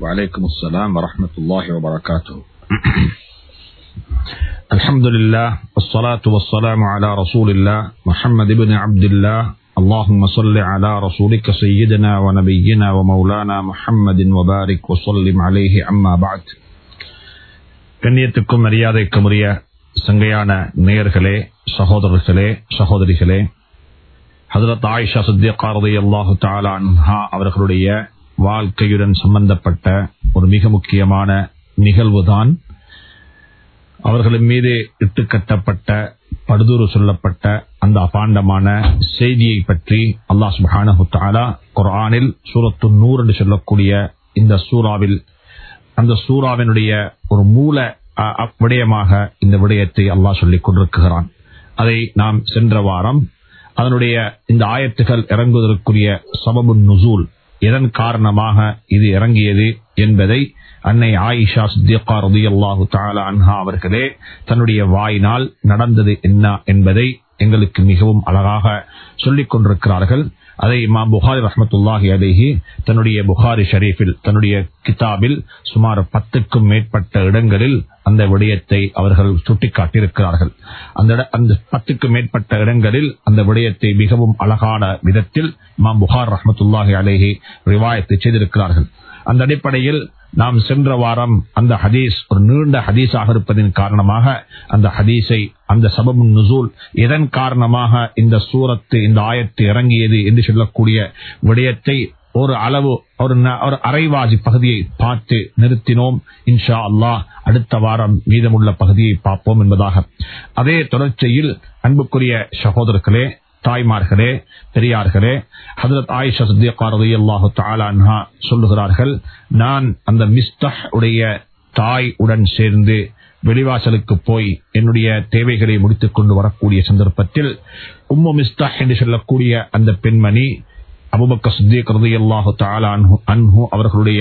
وعليكم السلام ورحمة الله وبركاته الحمد لله والصلاة والسلام على رسول الله محمد بن عبد الله اللهم صل على رسولك سيدنا ونبينا ومولانا محمد وبارك وسلم عليه عما بعد கண்ணியத்துக்கும் மரியாதைக்கும் உரிய சங்கையான நேயர்களே சகோதரர்களே சகோதரிகளே ஹதரத் ஆயிஷா சித்தியக்காரதி அல்லாஹு தாலா அவர்களுடைய வாழ்க்கையுடன் சம்பந்தப்பட்ட ஒரு மிக முக்கியமான நிகழ்வுதான் அவர்களின் மீது இட்டுக்கட்டப்பட்ட படுதூறு சொல்லப்பட்ட அந்த அபாண்டமான செய்தியை பற்றி அல்லாஹ் சுபானு தாலா குரானில் சூரத்து நூறு என்று சொல்லக்கூடிய இந்த சூறாவில் அந்த சூறாவினுடைய ஒரு மூல விடயமாக இந்த விடயத்தை அல்லாஹ் சொல்லிக் கொண்டிருக்கிறான் அதை நாம் சென்ற வாரம் அதனுடைய இந்த ஆயத்துகள் இறங்குவதற்குரிய சபபு நுசூல் எதன் காரணமாக இது இறங்கியது என்பதை அன்னை ஆயிஷா சித்தியக்கா ரதி அல்லாஹு தாலா அன்ஹா அவர்களே தன்னுடைய வாயினால் நடந்தது என்ன என்பதை எங்களுக்கு மிகவும் அழகாக சொல்லிக் கொண்டிருக்கிறார்கள் அதை இமாம் புகாரி ரஹமத்துல்லாஹி அலேஹி தன்னுடைய புகாரி ஷரீஃபில் தன்னுடைய கிதாபில் சுமார் பத்துக்கும் மேற்பட்ட இடங்களில் அந்த விடயத்தை அவர்கள் சுட்டிக்காட்டியிருக்கிறார்கள் அந்த அந்த பத்துக்கும் மேற்பட்ட இடங்களில் அந்த விடயத்தை மிகவும் அழகான விதத்தில் இமாம் புகார் ரஹமத்துல்லாஹி அலேஹி ரிவாயத்தை செய்திருக்கிறார்கள் அந்த அடிப்படையில் நாம் சென்ற வாரம் அந்த ஹதீஸ் ஒரு நீண்ட ஹதீஸாக இருப்பதன் காரணமாக அந்த ஹதீஸை அந்த சபபு நுசூல் எதன் காரணமாக இந்த சூரத்து இந்த ஆயத்து இறங்கியது என்று சொல்லக்கூடிய விடயத்தை ஒரு அளவு ஒரு ஒரு அரைவாசி பகுதியை பார்த்து நிறுத்தினோம் இன்ஷா அல்லாஹ் அடுத்த வாரம் மீதமுள்ள பகுதியை பார்ப்போம் என்பதாக அதே தொடர்ச்சியில் அன்புக்குரிய சகோதரர்களே தாய்மார்களே பெரியார்களே ஹதரத் ஆயிஷா சத்தியக்காரதி அல்லாஹு தாலா சொல்லுகிறார்கள் நான் அந்த மிஸ்தஹ் உடைய தாய் உடன் சேர்ந்து வெளிவாசலுக்கு போய் என்னுடைய தேவைகளை முடித்துக் கொண்டு வரக்கூடிய சந்தர்ப்பத்தில் உம்மு மிஸ்தஹ் என்று சொல்லக்கூடிய அந்த பெண்மணி அபுபக்க சுத்தியக்கரது அல்லாஹு தாலா அன்ஹு அவர்களுடைய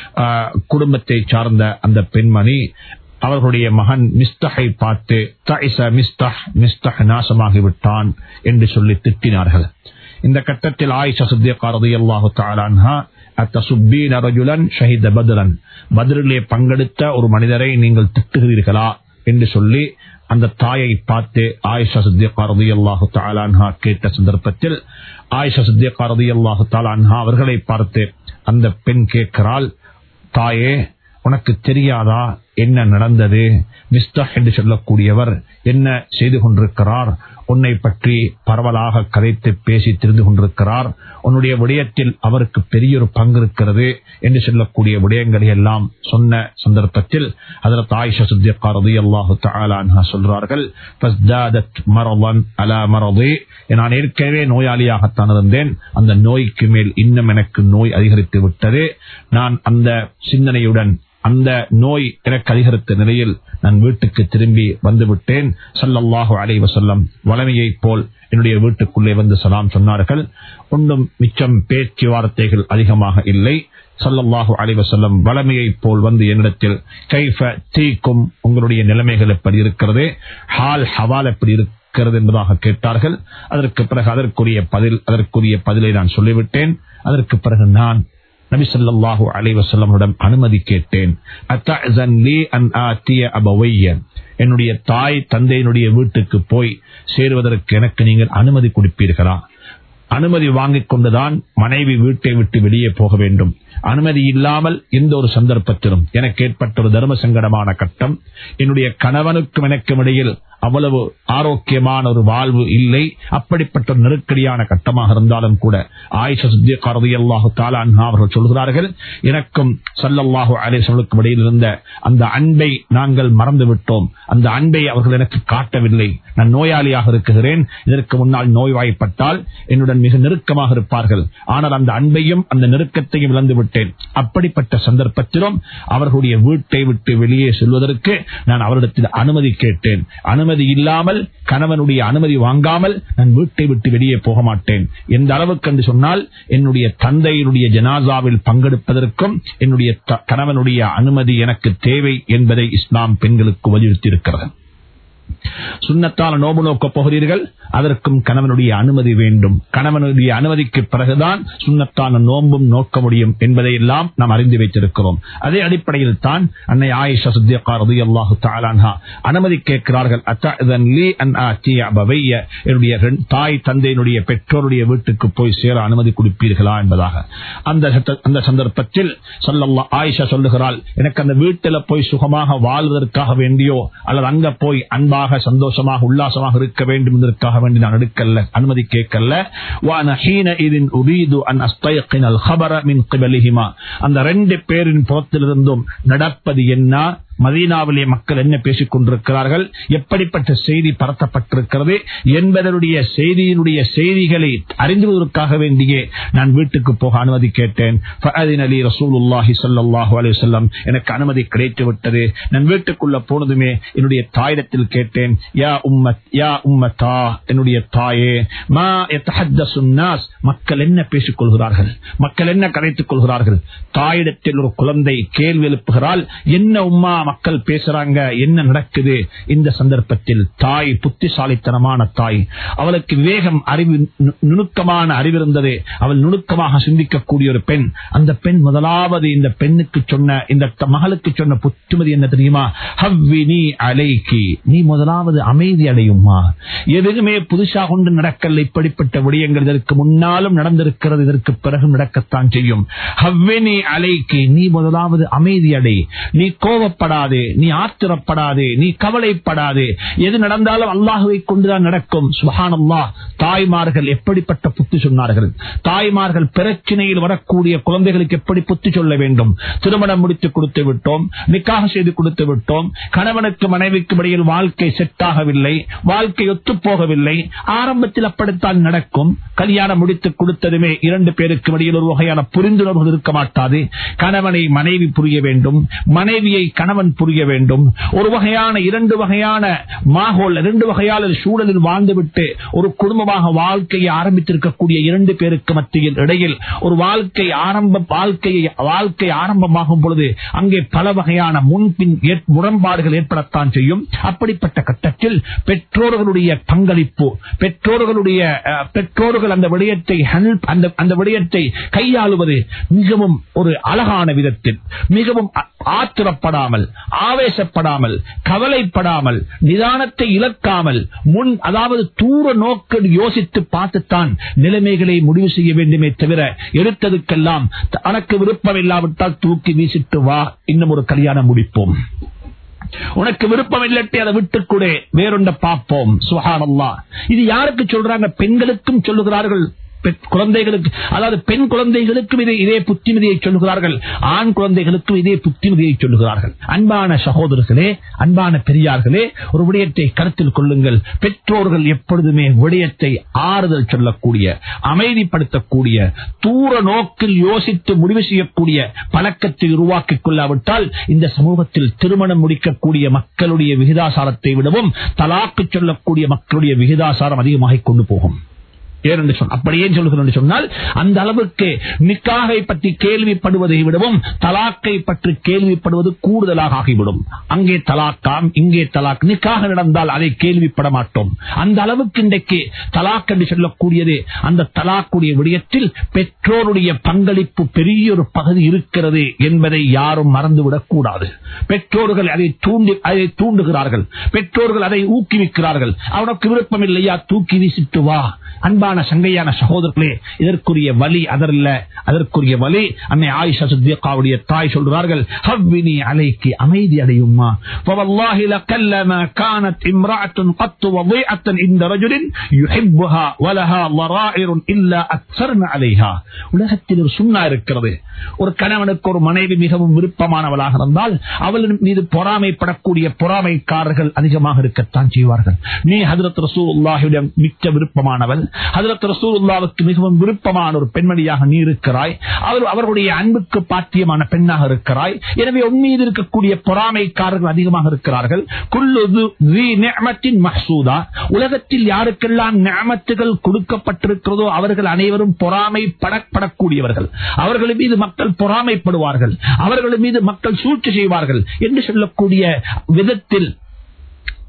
குடும்பத்தை சார்ந்த அந்த பெண்மணி அவர்களுடைய மகன் மிஸ்தகை பார்த்து மிஸ்தஹ் மிஸ்தஹ் நாசமாகிவிட்டான் என்று சொல்லி திட்டினார்கள் இந்த கட்டத்தில் ஆயிஷா சுத்தியக்காரதி அல்லாஹு தாலான்ஹா அத்தசுப்பீன ரஜுலன் ஷஹித பத்ரன் பத்ரிலே பங்கெடுத்த ஒரு மனிதரை நீங்கள் திட்டுகிறீர்களா என்று சொல்லி அந்த தாயை பார்த்து ஆயிஷா சித்தியக்காரதி அல்லாஹு தாலான்ஹா கேட்ட சந்தர்ப்பத்தில் ஆயிஷா சித்தியக்காரதி அல்லாஹு தாலான்ஹா அவர்களை பார்த்து அந்த பெண் கேட்கிறாள் தாயே உனக்கு தெரியாதா என்ன நடந்தது மிஸ்தஹ் என்று சொல்லக்கூடியவர் என்ன செய்து கொண்டிருக்கிறார் உன்னை பற்றி பரவலாக கதைத்து பேசி தெரிந்து கொண்டிருக்கிறார் உன்னுடைய விடயத்தில் அவருக்கு பெரிய ஒரு பங்கு இருக்கிறது என்று சொல்லக்கூடிய விடயங்களை எல்லாம் சொன்ன சந்தர்ப்பத்தில் அதில் தாய்ஷா சுத்தியக்காரதி அல்லாஹு தாலா சொல்றார்கள் நான் ஏற்கனவே நோயாளியாகத்தான் இருந்தேன் அந்த நோய்க்கு மேல் இன்னும் எனக்கு நோய் அதிகரித்து விட்டது நான் அந்த சிந்தனையுடன் அந்த நோய் எனக்கு அதிகரித்த நிலையில் நான் வீட்டுக்கு திரும்பி வந்துவிட்டேன் சல்லல்லாஹு அலை வசல்லம் வளமையை போல் என்னுடைய வீட்டுக்குள்ளே வந்து சலாம் சொன்னார்கள் ஒன்றும் மிச்சம் பேச்சுவார்த்தைகள் அதிகமாக இல்லை சல்லல்லாஹு அலைவசல்லம் வளமையை போல் வந்து என்னிடத்தில் கைஃப தீக்கும் உங்களுடைய நிலைமைகள் எப்படி இருக்கிறது ஹால் ஹவால் எப்படி இருக்கிறது என்பதாக கேட்டார்கள் அதற்கு பிறகு அதற்குரிய பதில் அதற்குரிய பதிலை நான் சொல்லிவிட்டேன் அதற்கு பிறகு நான் நபி சொல்லாஹு அலைவசல்லமிடம் அனுமதி கேட்டேன் என்னுடைய தாய் தந்தையினுடைய வீட்டுக்கு போய் சேருவதற்கு எனக்கு நீங்கள் அனுமதி கொடுப்பீர்களா அனுமதி வாங்கிக் கொண்டுதான் மனைவி வீட்டை விட்டு வெளியே போக வேண்டும் அனுமதி இல்லாமல் எந்த ஒரு சந்தர்ப்பத்திலும் எனக்கு ஏற்பட்ட ஒரு தர்ம சங்கடமான கட்டம் என்னுடைய கணவனுக்கும் எனக்கும் இடையில் அவ்வளவு ஆரோக்கியமான ஒரு வாழ்வு இல்லை அப்படிப்பட்ட ஒரு நெருக்கடியான கட்டமாக இருந்தாலும் கூட ஆயிஷா சுத்தியக்காரதி அல்லாஹு தாலா அவர்கள் சொல்கிறார்கள் எனக்கும் சல்லல்லாஹு அலேசனுக்கும் இடையில் இருந்த அந்த அன்பை நாங்கள் மறந்து விட்டோம் அந்த அன்பை அவர்கள் எனக்கு காட்டவில்லை நான் நோயாளியாக இருக்கிறேன் இதற்கு முன்னால் நோய்வாய்ப்பட்டால் என்னுடன் மிக நெருக்கமாக இருப்பார்கள் ஆனால் அந்த அன்பையும் அந்த நெருக்கத்தையும் இழந்து விட்டேன் அப்படிப்பட்ட சந்தர்ப்பத்திலும் அவர்களுடைய வீட்டை விட்டு வெளியே செல்வதற்கு நான் அவரிடத்தில் அனுமதி கேட்டேன் அனுமதி இல்லாமல் கணவனுடைய அனுமதி வாங்காமல் நான் வீட்டை விட்டு வெளியே போக மாட்டேன் எந்த அளவுக்கு என்று சொன்னால் என்னுடைய தந்தையினுடைய ஜனாசாவில் பங்கெடுப்பதற்கும் என்னுடைய கணவனுடைய அனுமதி எனக்கு தேவை என்பதை இஸ்லாம் பெண்களுக்கு வலியுறுத்தி இருக்கிறது சுண்ணத்தான நோம்பு நோக்கப் போகிறீர்கள் அதற்கும் கணவனுடைய அனுமதி வேண்டும் கணவனுடைய அனுமதிக்கு பிறகுதான் சுண்ணத்தான நோன்பும் நோக்க முடியும் என்பதை எல்லாம் நாம் அறிந்து வைத்திருக்கிறோம் அதே அடிப்படையில் தான் அன்னை ஆயிஷா சுத்தியக்காரது அல்லாஹு தாலான்ஹா அனுமதி கேட்கிறார்கள் அத்தஅதன் லீ அன் ஆத்திய அபவைய என்னுடைய ரெண்- தாய் தந்தையினுடைய பெற்றோருடைய வீட்டுக்கு போய் சேர அனுமதி கொடுப்பீர்களா என்பதாக அந்த சட்ட- அந்த சந்தர்ப்பத்தில் சொல்லல்லா ஆயிஷா சொல்லுகிறாள் எனக்கு அந்த வீட்டில் போய் சுகமாக வாழ்வதற்காக வேண்டியோ அல்லது அங்க போய் அன்பாக சந்தோஷமாக உல்லாசமாக இருக்க வேண்டும் என்பதற்காக வேண்டி நான் எடுக்கல்ல அனுமதி கேட்கல وأنا حينئذ أريد أن أستيقن الخبر من قبلهما அந்த ரெண்டு பேரின் புறத்திலிருந்தும் நடப்பது என்ன மதீனாவிலே மக்கள் என்ன பேசிக் கொண்டிருக்கிறார்கள் எப்படிப்பட்ட செய்தி பரத்தப்பட்டிருக்கிறது என்பதனுடைய செய்தியினுடைய செய்திகளை அறிந்துவதற்காக வேண்டியே நான் வீட்டுக்கு போக அனுமதி கேட்டேன் فأذن لي رسول الله صلى الله عليه وسلم எனக்கு அனுமதி கிடைத்து விட்டது நான் வீட்டுக்குள்ள போனதுமே என்னுடைய தாயிடத்தில் கேட்டேன் யா உம்மத் யா உம்மத்தா என்னுடைய தாயே மா யத்தஹத்தஸு الناس மக்கள் என்ன பேசிக் கொள்கிறார்கள் மக்கள் என்ன கதைத்துக் கொள்கிறார்கள் தாயிடத்தில் ஒரு குழந்தை கேள்வி எழுப்புகிறாள் என்ன உம்மா மக்கள் பேசுறாங்க என்ன நடக்குது இந்த சந்தர்ப்பத்தில் தாய் புத்திசாலித்தனமான தாய் அவளுக்கு வேகம் அறிவு நு- நுணுக்கமான அறிவிருந்தது அவள் நுணுக்கமாக சிந்திக்கக்கூடிய ஒரு பெண் அந்த பெண் முதலாவது இந்த பெண்ணுக்கு சொன்ன இந்த த- மகளுக்கு சொன்ன புத்துமதி என்ன தெரியுமா ஹவ்வினி அலைக்கி நீ முதலாவது அமைதி அடையுமா எதுவுமே புதுசா கொண்டு நடக்கல இப்படிப்பட்ட விடயங்கள் இதற்கு முன்னாலும் நடந்திருக்கிறது இதற்கு பிறகு நடக்கத்தான் செய்யும் ஹவ்வினி அலைக்கு நீ முதலாவது அமைதி அடை நீ கோபப்படாதே நீ ஆத்திரப்படாதே நீ கவலைப்படாதே எது நடந்தாலும் அல்லாஹுவை கொண்டுதான் நடக்கும் சுபஹானல்லா தாய்மார்கள் எப்படிப்பட்ட புத்தி சொன்னார்கள் தாய்மார்கள் பிரச்சனையில் வரக்கூடிய குழந்தைகளுக்கு எப்படி புத்தி சொல்ல வேண்டும் திருமணம் முடித்து கொடுத்து விட்டோம் நிக்காக செய்து கொடுத்து விட்டோம் கணவனுக்கு மனைவிக்கு இடையில் வாழ்க்கை செட் ஆகவில்லை வாழ்க்கை ஒத்து போகவில்லை ஆரம்பத்தில் அப்படித்தான் நடக்கும் கல்யாணம் முடித்து கொடுத்ததுமே இரண்டு பேருக்கு இடையில் ஒரு வகையான புரிந்துணர்வு இருக்க மாட்டாது கணவனை மனைவி புரிய வேண்டும் மனைவியை கணவன் புரிய வேண்டும் ஒரு வகையான இரண்டு வகையான மாகோல் இரண்டு வகையான சூழலில் வாழ்ந்துவிட்டு ஒரு குடும்பமாக வாழ்க்கையை ஆரம்பித்திருக்கக்கூடிய இரண்டு பேருக்கு மத்தியில் இடையில் ஒரு வாழ்க்கை ஆரம்ப வாழ்க்கையை வாழ்க்கை ஆரம்பமாகும் பொழுது அங்கே பல வகையான முன்பின் ஏற்- முரண்பாடுகள் ஏற்படத்தான் செய்யும் அப்படிப்பட்ட கட்டத்தில் பெற்றோர்களுடைய பங்களிப்பு பெற்றோர்களுடைய அஹ், பெற்றோர்கள் அந்த விடயத்தை handle- அந்த அந்த விடயத்தை கையாளுவது மிகவும் ஒரு அழகான விதத்தில் மிகவும் அ- ஆத்திரப்படாமல் ஆவேசப்படாமல் கவலைப்படாமல் நிதானத்தை இழக்காமல் முன் அதாவது தூர நோக்கில் யோசித்து பார்த்துத்தான் நிலைமைகளை முடிவு செய்ய வேண்டுமே தவிர எடுத்ததுக்கெல்லாம் தனக்கு விருப்பம் இல்லாவிட்டால் தூக்கி வீசிட்டு வா இன்னும் ஒரு கல்யாணம் முடிப்போம் உனக்கு விருப்பம் இல்லட்டி அதை விட்டுக் கொடு வேறொண்ட பார்ப்போம் சுஹானல்லா இது யாருக்கு சொல்றாங்க பெண்களுக்கும் சொல்லுகிறார்கள் பெண் குழந்தைகளுக்கு அதாவது பெண் குழந்தைகளுக்கும் இதே இதே புத்திமதியை சொல்லுகிறார்கள் ஆண் குழந்தைகளுக்கும் இதே புத்திமதியை சொல்லுகிறார்கள் அன்பான சகோதரர்களே அன்பான பெரியார்களே ஒரு விடயத்தை கருத்தில் கொள்ளுங்கள் பெற்றோர்கள் எப்பொழுதுமே விடயத்தை ஆறுதல் சொல்லக்கூடிய அமைதிப்படுத்தக்கூடிய தூர நோக்கில் யோசித்து முடிவு செய்யக்கூடிய பழக்கத்தை உருவாக்கிக் கொள்ளாவிட்டால் இந்த சமூகத்தில் திருமணம் முடிக்கக்கூடிய மக்களுடைய விகிதாசாரத்தை விடவும் தலாக்கு சொல்லக்கூடிய மக்களுடைய விகிதாசாரம் அதிகமாகிக் கொண்டு போகும் ஏனென்று சொன்ன- அப்படியே சொல்கிறேன் என்று சொன்னால் அந்த அளவுக்கு நிக்காகை பற்றி கேள்விப்படுவதை விடவும் தலாக்கை பற்றி கேள்விப்படுவது கூடுதலாக ஆகிவிடும் அங்கே தலாக்காம் இங்கே தலாக் நிக்காக நடந்தால் அதை கேள்விப்பட மாட்டோம் அந்த அளவுக்கு இன்றைக்கு தலாக் என்று சொல்லக்கூடியது அந்த தலாக்குடைய விடயத்தில் பெற்றோருடைய பங்களிப்பு பெரிய ஒரு பகுதி இருக்கிறது என்பதை யாரும் மறந்துவிடக் கூடாது பெற்றோர்கள் அதை தூண்டி அதை தூண்டுகிறார்கள் பெற்றோர்கள் அதை ஊக்குவிக்கிறார்கள் அவனுக்கு விருப்பம் இல்லையா தூக்கி வீசிட்டு வா அன்பான சங்கையான சகோதரர்களே இதற்குரிய வழி அதல்ல அதற்குரிய வழி அன்னை ஆயிஷா சித்திகாவுடைய தாய் சொல்கிறார்கள் ஹவ்வினி அலைக்கு அமைதி அடையுமா فوالله لكلما كانت امرأة قط وضيعة عند رجل يحبها ولها ضرائر إلا أكثرن عليها உலகத்தில் ஒரு சுண்ணா இருக்கிறது ஒரு கணவனுக்கு ஒரு மனைவி மிகவும் விருப்பமானவளாக இருந்தால் அவளின் மீது பொறாமைப்படக்கூடிய பொறாமைக்காரர்கள் அதிகமாக இருக்கத்தான் செய்வார்கள் நீ ஹதரத் ரசூலுல்லாஹிடம் மிக்க விருப்பமானவள் ஹதரத் ரசூலுல்லாவுக்கு மிகவும் விருப்பமான ஒரு பெண்மணியாக நீ இருக்கிறாய் அவர் அவர்களுடைய அன்புக்கு பாத்தியமான பெண்ணாக இருக்கிறாய் எனவே உன் மீது இருக்கக்கூடிய பொறாமைக்காரர்கள் அதிகமாக இருக்கிறார்கள் குல்லு து- ذي نعمة محسودة. உலகத்தில் யாருக்கெல்லாம் நியமத்துகள் கொடுக்கப்பட்டிருக்கிறதோ அவர்கள் அனைவரும் பொறாமைப்படப்படக்கூடியவர்கள் அவர்கள் மீது மக்கள் பொறாமைப்படுவார்கள் அவர்கள் மீது மக்கள் சூழ்ச்சி செய்வார்கள் என்று சொல்லக்கூடிய விதத்தில்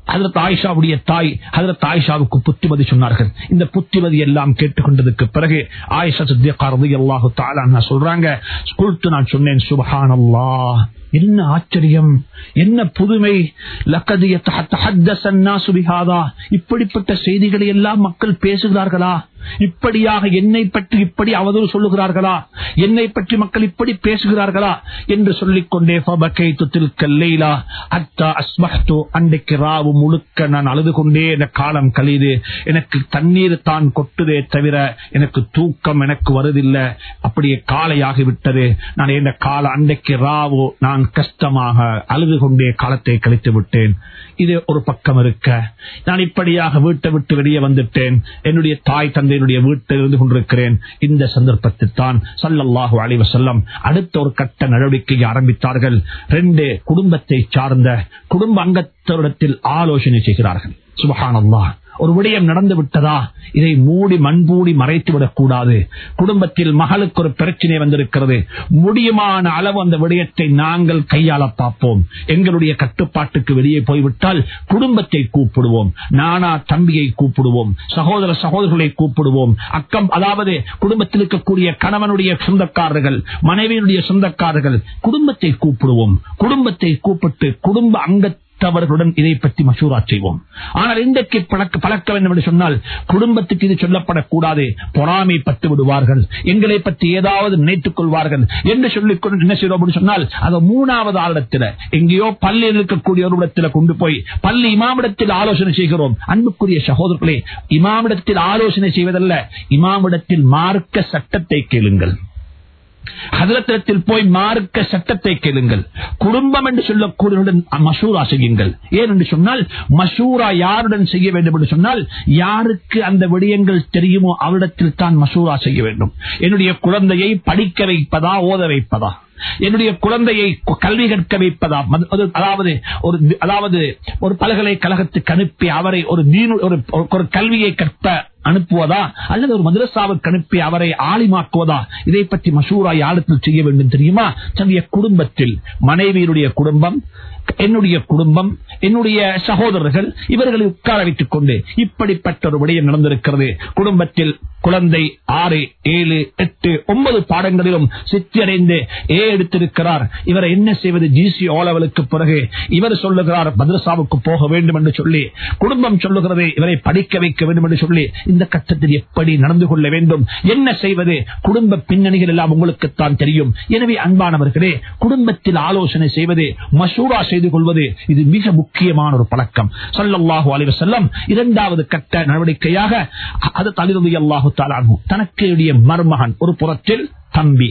ஹதரத் ஆயிஷாவுடைய தாய் ஹதரத் ஆயிஷாவுக்கு புத்திமதி சொன்னார்கள் இந்த புத்திமதி எல்லாம் கேட்டுக்கொண்டதுக்கு பிறகு ஆயிஷா சித்தியக்கா ரலியல்லாஹு தஆலா அன்ஹா சொல்றாங்க ஸ்கூல்ட்டு நான் சொன்னேன் சுபஹானல்லாஹ் என்ன ஆச்சரியம் என்ன புதுமை லக்கது யத்தஹத்தஹத்தஸ அன்னாசு பிஹாதா இப்படிப்பட்ட செய்திகளை எல்லாம் மக்கள் பேசுகிறார்களா இப்படியாக என்னை பற்றி இப்படி அவதூறு சொல்லுகிறார்களா என்னை பற்றி மக்கள் இப்படி பேசுகிறார்களா என்று சொல்லிக் கொண்டே ஃபபகைத்து தில்க லைலா ஹத்தா அஸ்பஹ்து அன்றைக்கு ராவு முழுக்க நான் அழுது கொண்டே இந்த காலம் கழிது எனக்கு தண்ணீர் தான் கொட்டுதே தவிர எனக்கு தூக்கம் எனக்கு வருதில்லை அப்படியே காலையாகி விட்டது நான் இந்த கால அன்றைக்கு ராவு நான் கஷ்டமாக அழுது கொண்டே காலத்தை கழித்து விட்டேன் இது ஒரு பக்கம் இருக்க நான் இப்படியாக வீட்டை விட்டு வெளியே வந்துட்டேன் என்னுடைய தாய் தந்தையினுடைய வீட்டில் இருந்து கொண்டிருக்கிறேன் இந்த சந்தர்ப்பத்தில் தான் சல்லல்லாஹு அலைஹி வஸல்லம் அடுத்த ஒரு கட்ட நடவடிக்கையை ஆரம்பித்தார்கள் ரெண்டு குடும்பத்தை சார்ந்த குடும்ப அங்கத்தரிடத்தில் ஆலோசனை செய்கிறார்கள் சுபஹானல்லாஹ் ஒரு விடயம் நடந்து விட்டதா இதை மூடி மண்பூடி மறைத்து விடக்கூடாது குடும்பத்தில் மகளுக்கு ஒரு பிரச்சனை வந்திருக்கிறது முடியுமான அளவு அந்த விடயத்தை நாங்கள் கையாள பார்ப்போம் எங்களுடைய கட்டுப்பாட்டுக்கு வெளியே போய்விட்டால் குடும்பத்தை கூப்பிடுவோம் நானா தம்பியை கூப்பிடுவோம் சகோதர சகோதரர்களை கூப்பிடுவோம் அக்கம் அதாவது குடும்பத்தில் இருக்கக்கூடிய கணவனுடைய சொந்தக்காரர்கள் மனைவியினுடைய சொந்தக்காரர்கள் குடும்பத்தை கூப்பிடுவோம் குடும்பத்தை கூப்பிட்டு குடும்ப அங்க மற்றவர்களுடன் இதை பற்றி மசூரா செய்வோம் ஆனால் இன்றைக்கு பழக்க பழக்க வேண்டும் என்று சொன்னால் குடும்பத்துக்கு இது சொல்லப்படக்கூடாது பொறாமைப்பட்டு விடுவார்கள் எங்களை பற்றி ஏதாவது நினைத்துக் கொள்வார்கள் என்று சொல்லிக் கொண்டு என்ன செய்வோம் என்று சொன்னால் அதை மூணாவது ஆளிடத்தில் எங்கேயோ பள்ளியில் இருக்கக்கூடிய ஒரு இடத்துல கொண்டு போய் பள்ளி இமாமிடத்தில் ஆலோசனை செய்கிறோம் அன்புக்குரிய சகோதரர்களே இமாமிடத்தில் ஆலோசனை செய்வதல்ல இமாமிடத்தில் மார்க்க சட்டத்தை கேளுங்கள் ஹதரத்திடத்தில் போய் மார்க்க சட்டத்தை கேளுங்கள் குடும்பம் என்று சொல்லக்கூடிய மசூரா செய்யுங்கள் ஏன் என்று சொன்னால் மசூரா யாருடன் செய்ய வேண்டும் என்று சொன்னால் யாருக்கு அந்த விடயங்கள் தெரியுமோ அவரிடத்தில் தான் மசூரா செய்ய வேண்டும் என்னுடைய குழந்தையை படிக்க வைப்பதா ஓத வைப்பதா என்னுடைய குழந்தையை கல்வி கற்க வைப்பதா அதாவது ஒரு அதாவது ஒரு பல்கலைக்கழகத்துக்கு அனுப்பி அவரை ஒரு ஒரு கல்வியை கற்ப அனுப்புவதா அல்லது ஒரு மதரசாவுக்கு அனுப்பி அவரை ஆலிமாக்குவதா இதை பற்றி மசூரா யாழத்தில் செய்ய வேண்டும் தெரியுமா தன்னுடைய குடும்பத்தில் மனைவியினுடைய குடும்பம் என்னுடைய குடும்பம் என்னுடைய சகோதரர்கள் இவர்களை உட்கார வைத்துக் கொண்டு இப்படிப்பட்ட ஒரு விடயம் நடந்திருக்கிறது குடும்பத்தில் குழந்தை ஆறு ஏழு எட்டு ஒன்பது பாடங்களிலும் சித்தியடைந்து ஏ எடுத்திருக்கிறார் இவரை என்ன செய்வது ஜிசி ஓலவலுக்கு பிறகு இவர் சொல்லுகிறார் மதரசாவுக்கு போக வேண்டும் என்று சொல்லி குடும்பம் சொல்லுகிறது இவரை படிக்க வைக்க வேண்டும் என்று சொல்லி இந்த கட்டத்தில் எப்படி நடந்து கொள்ள வேண்டும் என்ன செய்வது குடும்ப பின்னணிகள் எல்லாம் உங்களுக்குத்தான் தெரியும் எனவே அன்பானவர்களே குடும்பத்தில் ஆலோசனை செய்வது மசூரா செய்து கொள்வது இது மிக முக்கியமான ஒரு பழக்கம் சொல்லல்லாஹு அலைவ செல்லம் இரண்டாவது கட்ட நடவடிக்கையாக அது தலிரதி அல்லாஹு தாலானு தனக்கு மருமகன் ஒரு புறத்தில் தம்பி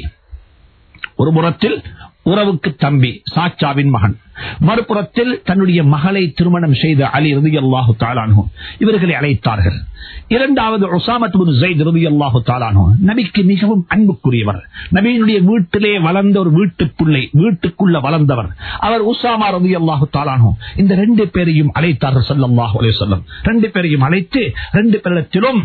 ஒரு புறத்தில் உறவுக்கு தம்பி சாச்சாவின் மகன் மறுபுறத்தில் தன்னுடைய மகளை திருமணம் செய்த அலி ரதி அல்லாஹு தாலானு இவர்களை அழைத்தார்கள் இரண்டாவது ஒசாமத் ஜெயித் ரதி அல்லாஹு தாலானு நபிக்கு மிகவும் அன்புக்குரியவர் நபியினுடைய வீட்டிலே வளர்ந்த ஒரு வீட்டு பிள்ளை வீட்டுக்குள்ள வளர்ந்தவர் அவர் உசாமா ரதி அல்லாஹு தாலானு இந்த ரெண்டு பேரையும் அழைத்தார்கள் சல்லாஹு அலே சொல்லம் ரெண்டு பேரையும் அழைத்து ரெண்டு பேரிடத்திலும்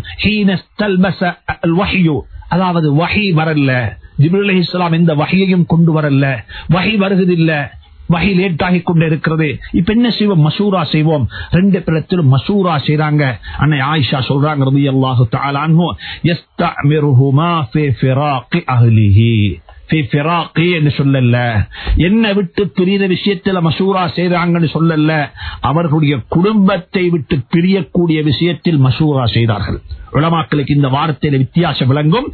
அதாவது வகை வரல ஜிபுல் அலி இஸ்லாம் எந்த வகையையும் கொண்டு வரல வகை வருவதில்லை வகை லேட் ஆகி கொண்டே இருக்கிறது இப்ப என்ன செய்வோம் மசூரா செய்வோம் ரெண்டு பேரத்திலும் மசூரா செய்றாங்க அன்னை ஆயிஷா சொல்றாங்க ரதி அல்லாஹு தாலான்ஹு யஸ்தமிருஹுமா ஃபி ஃபிராகி அஹ்லிஹி என்று சொல்லல என்ன விட்டு பிரிந்த விஷயத்துல மசூரா செய்றாங்கன்னு சொல்லல அவர்களுடைய குடும்பத்தை விட்டு பிரியக்கூடிய விஷயத்தில் மசூரா செய்தார்கள் உலமாக்களுக்கு இந்த வார்த்தையில வித்தியாசம் விளங்கும்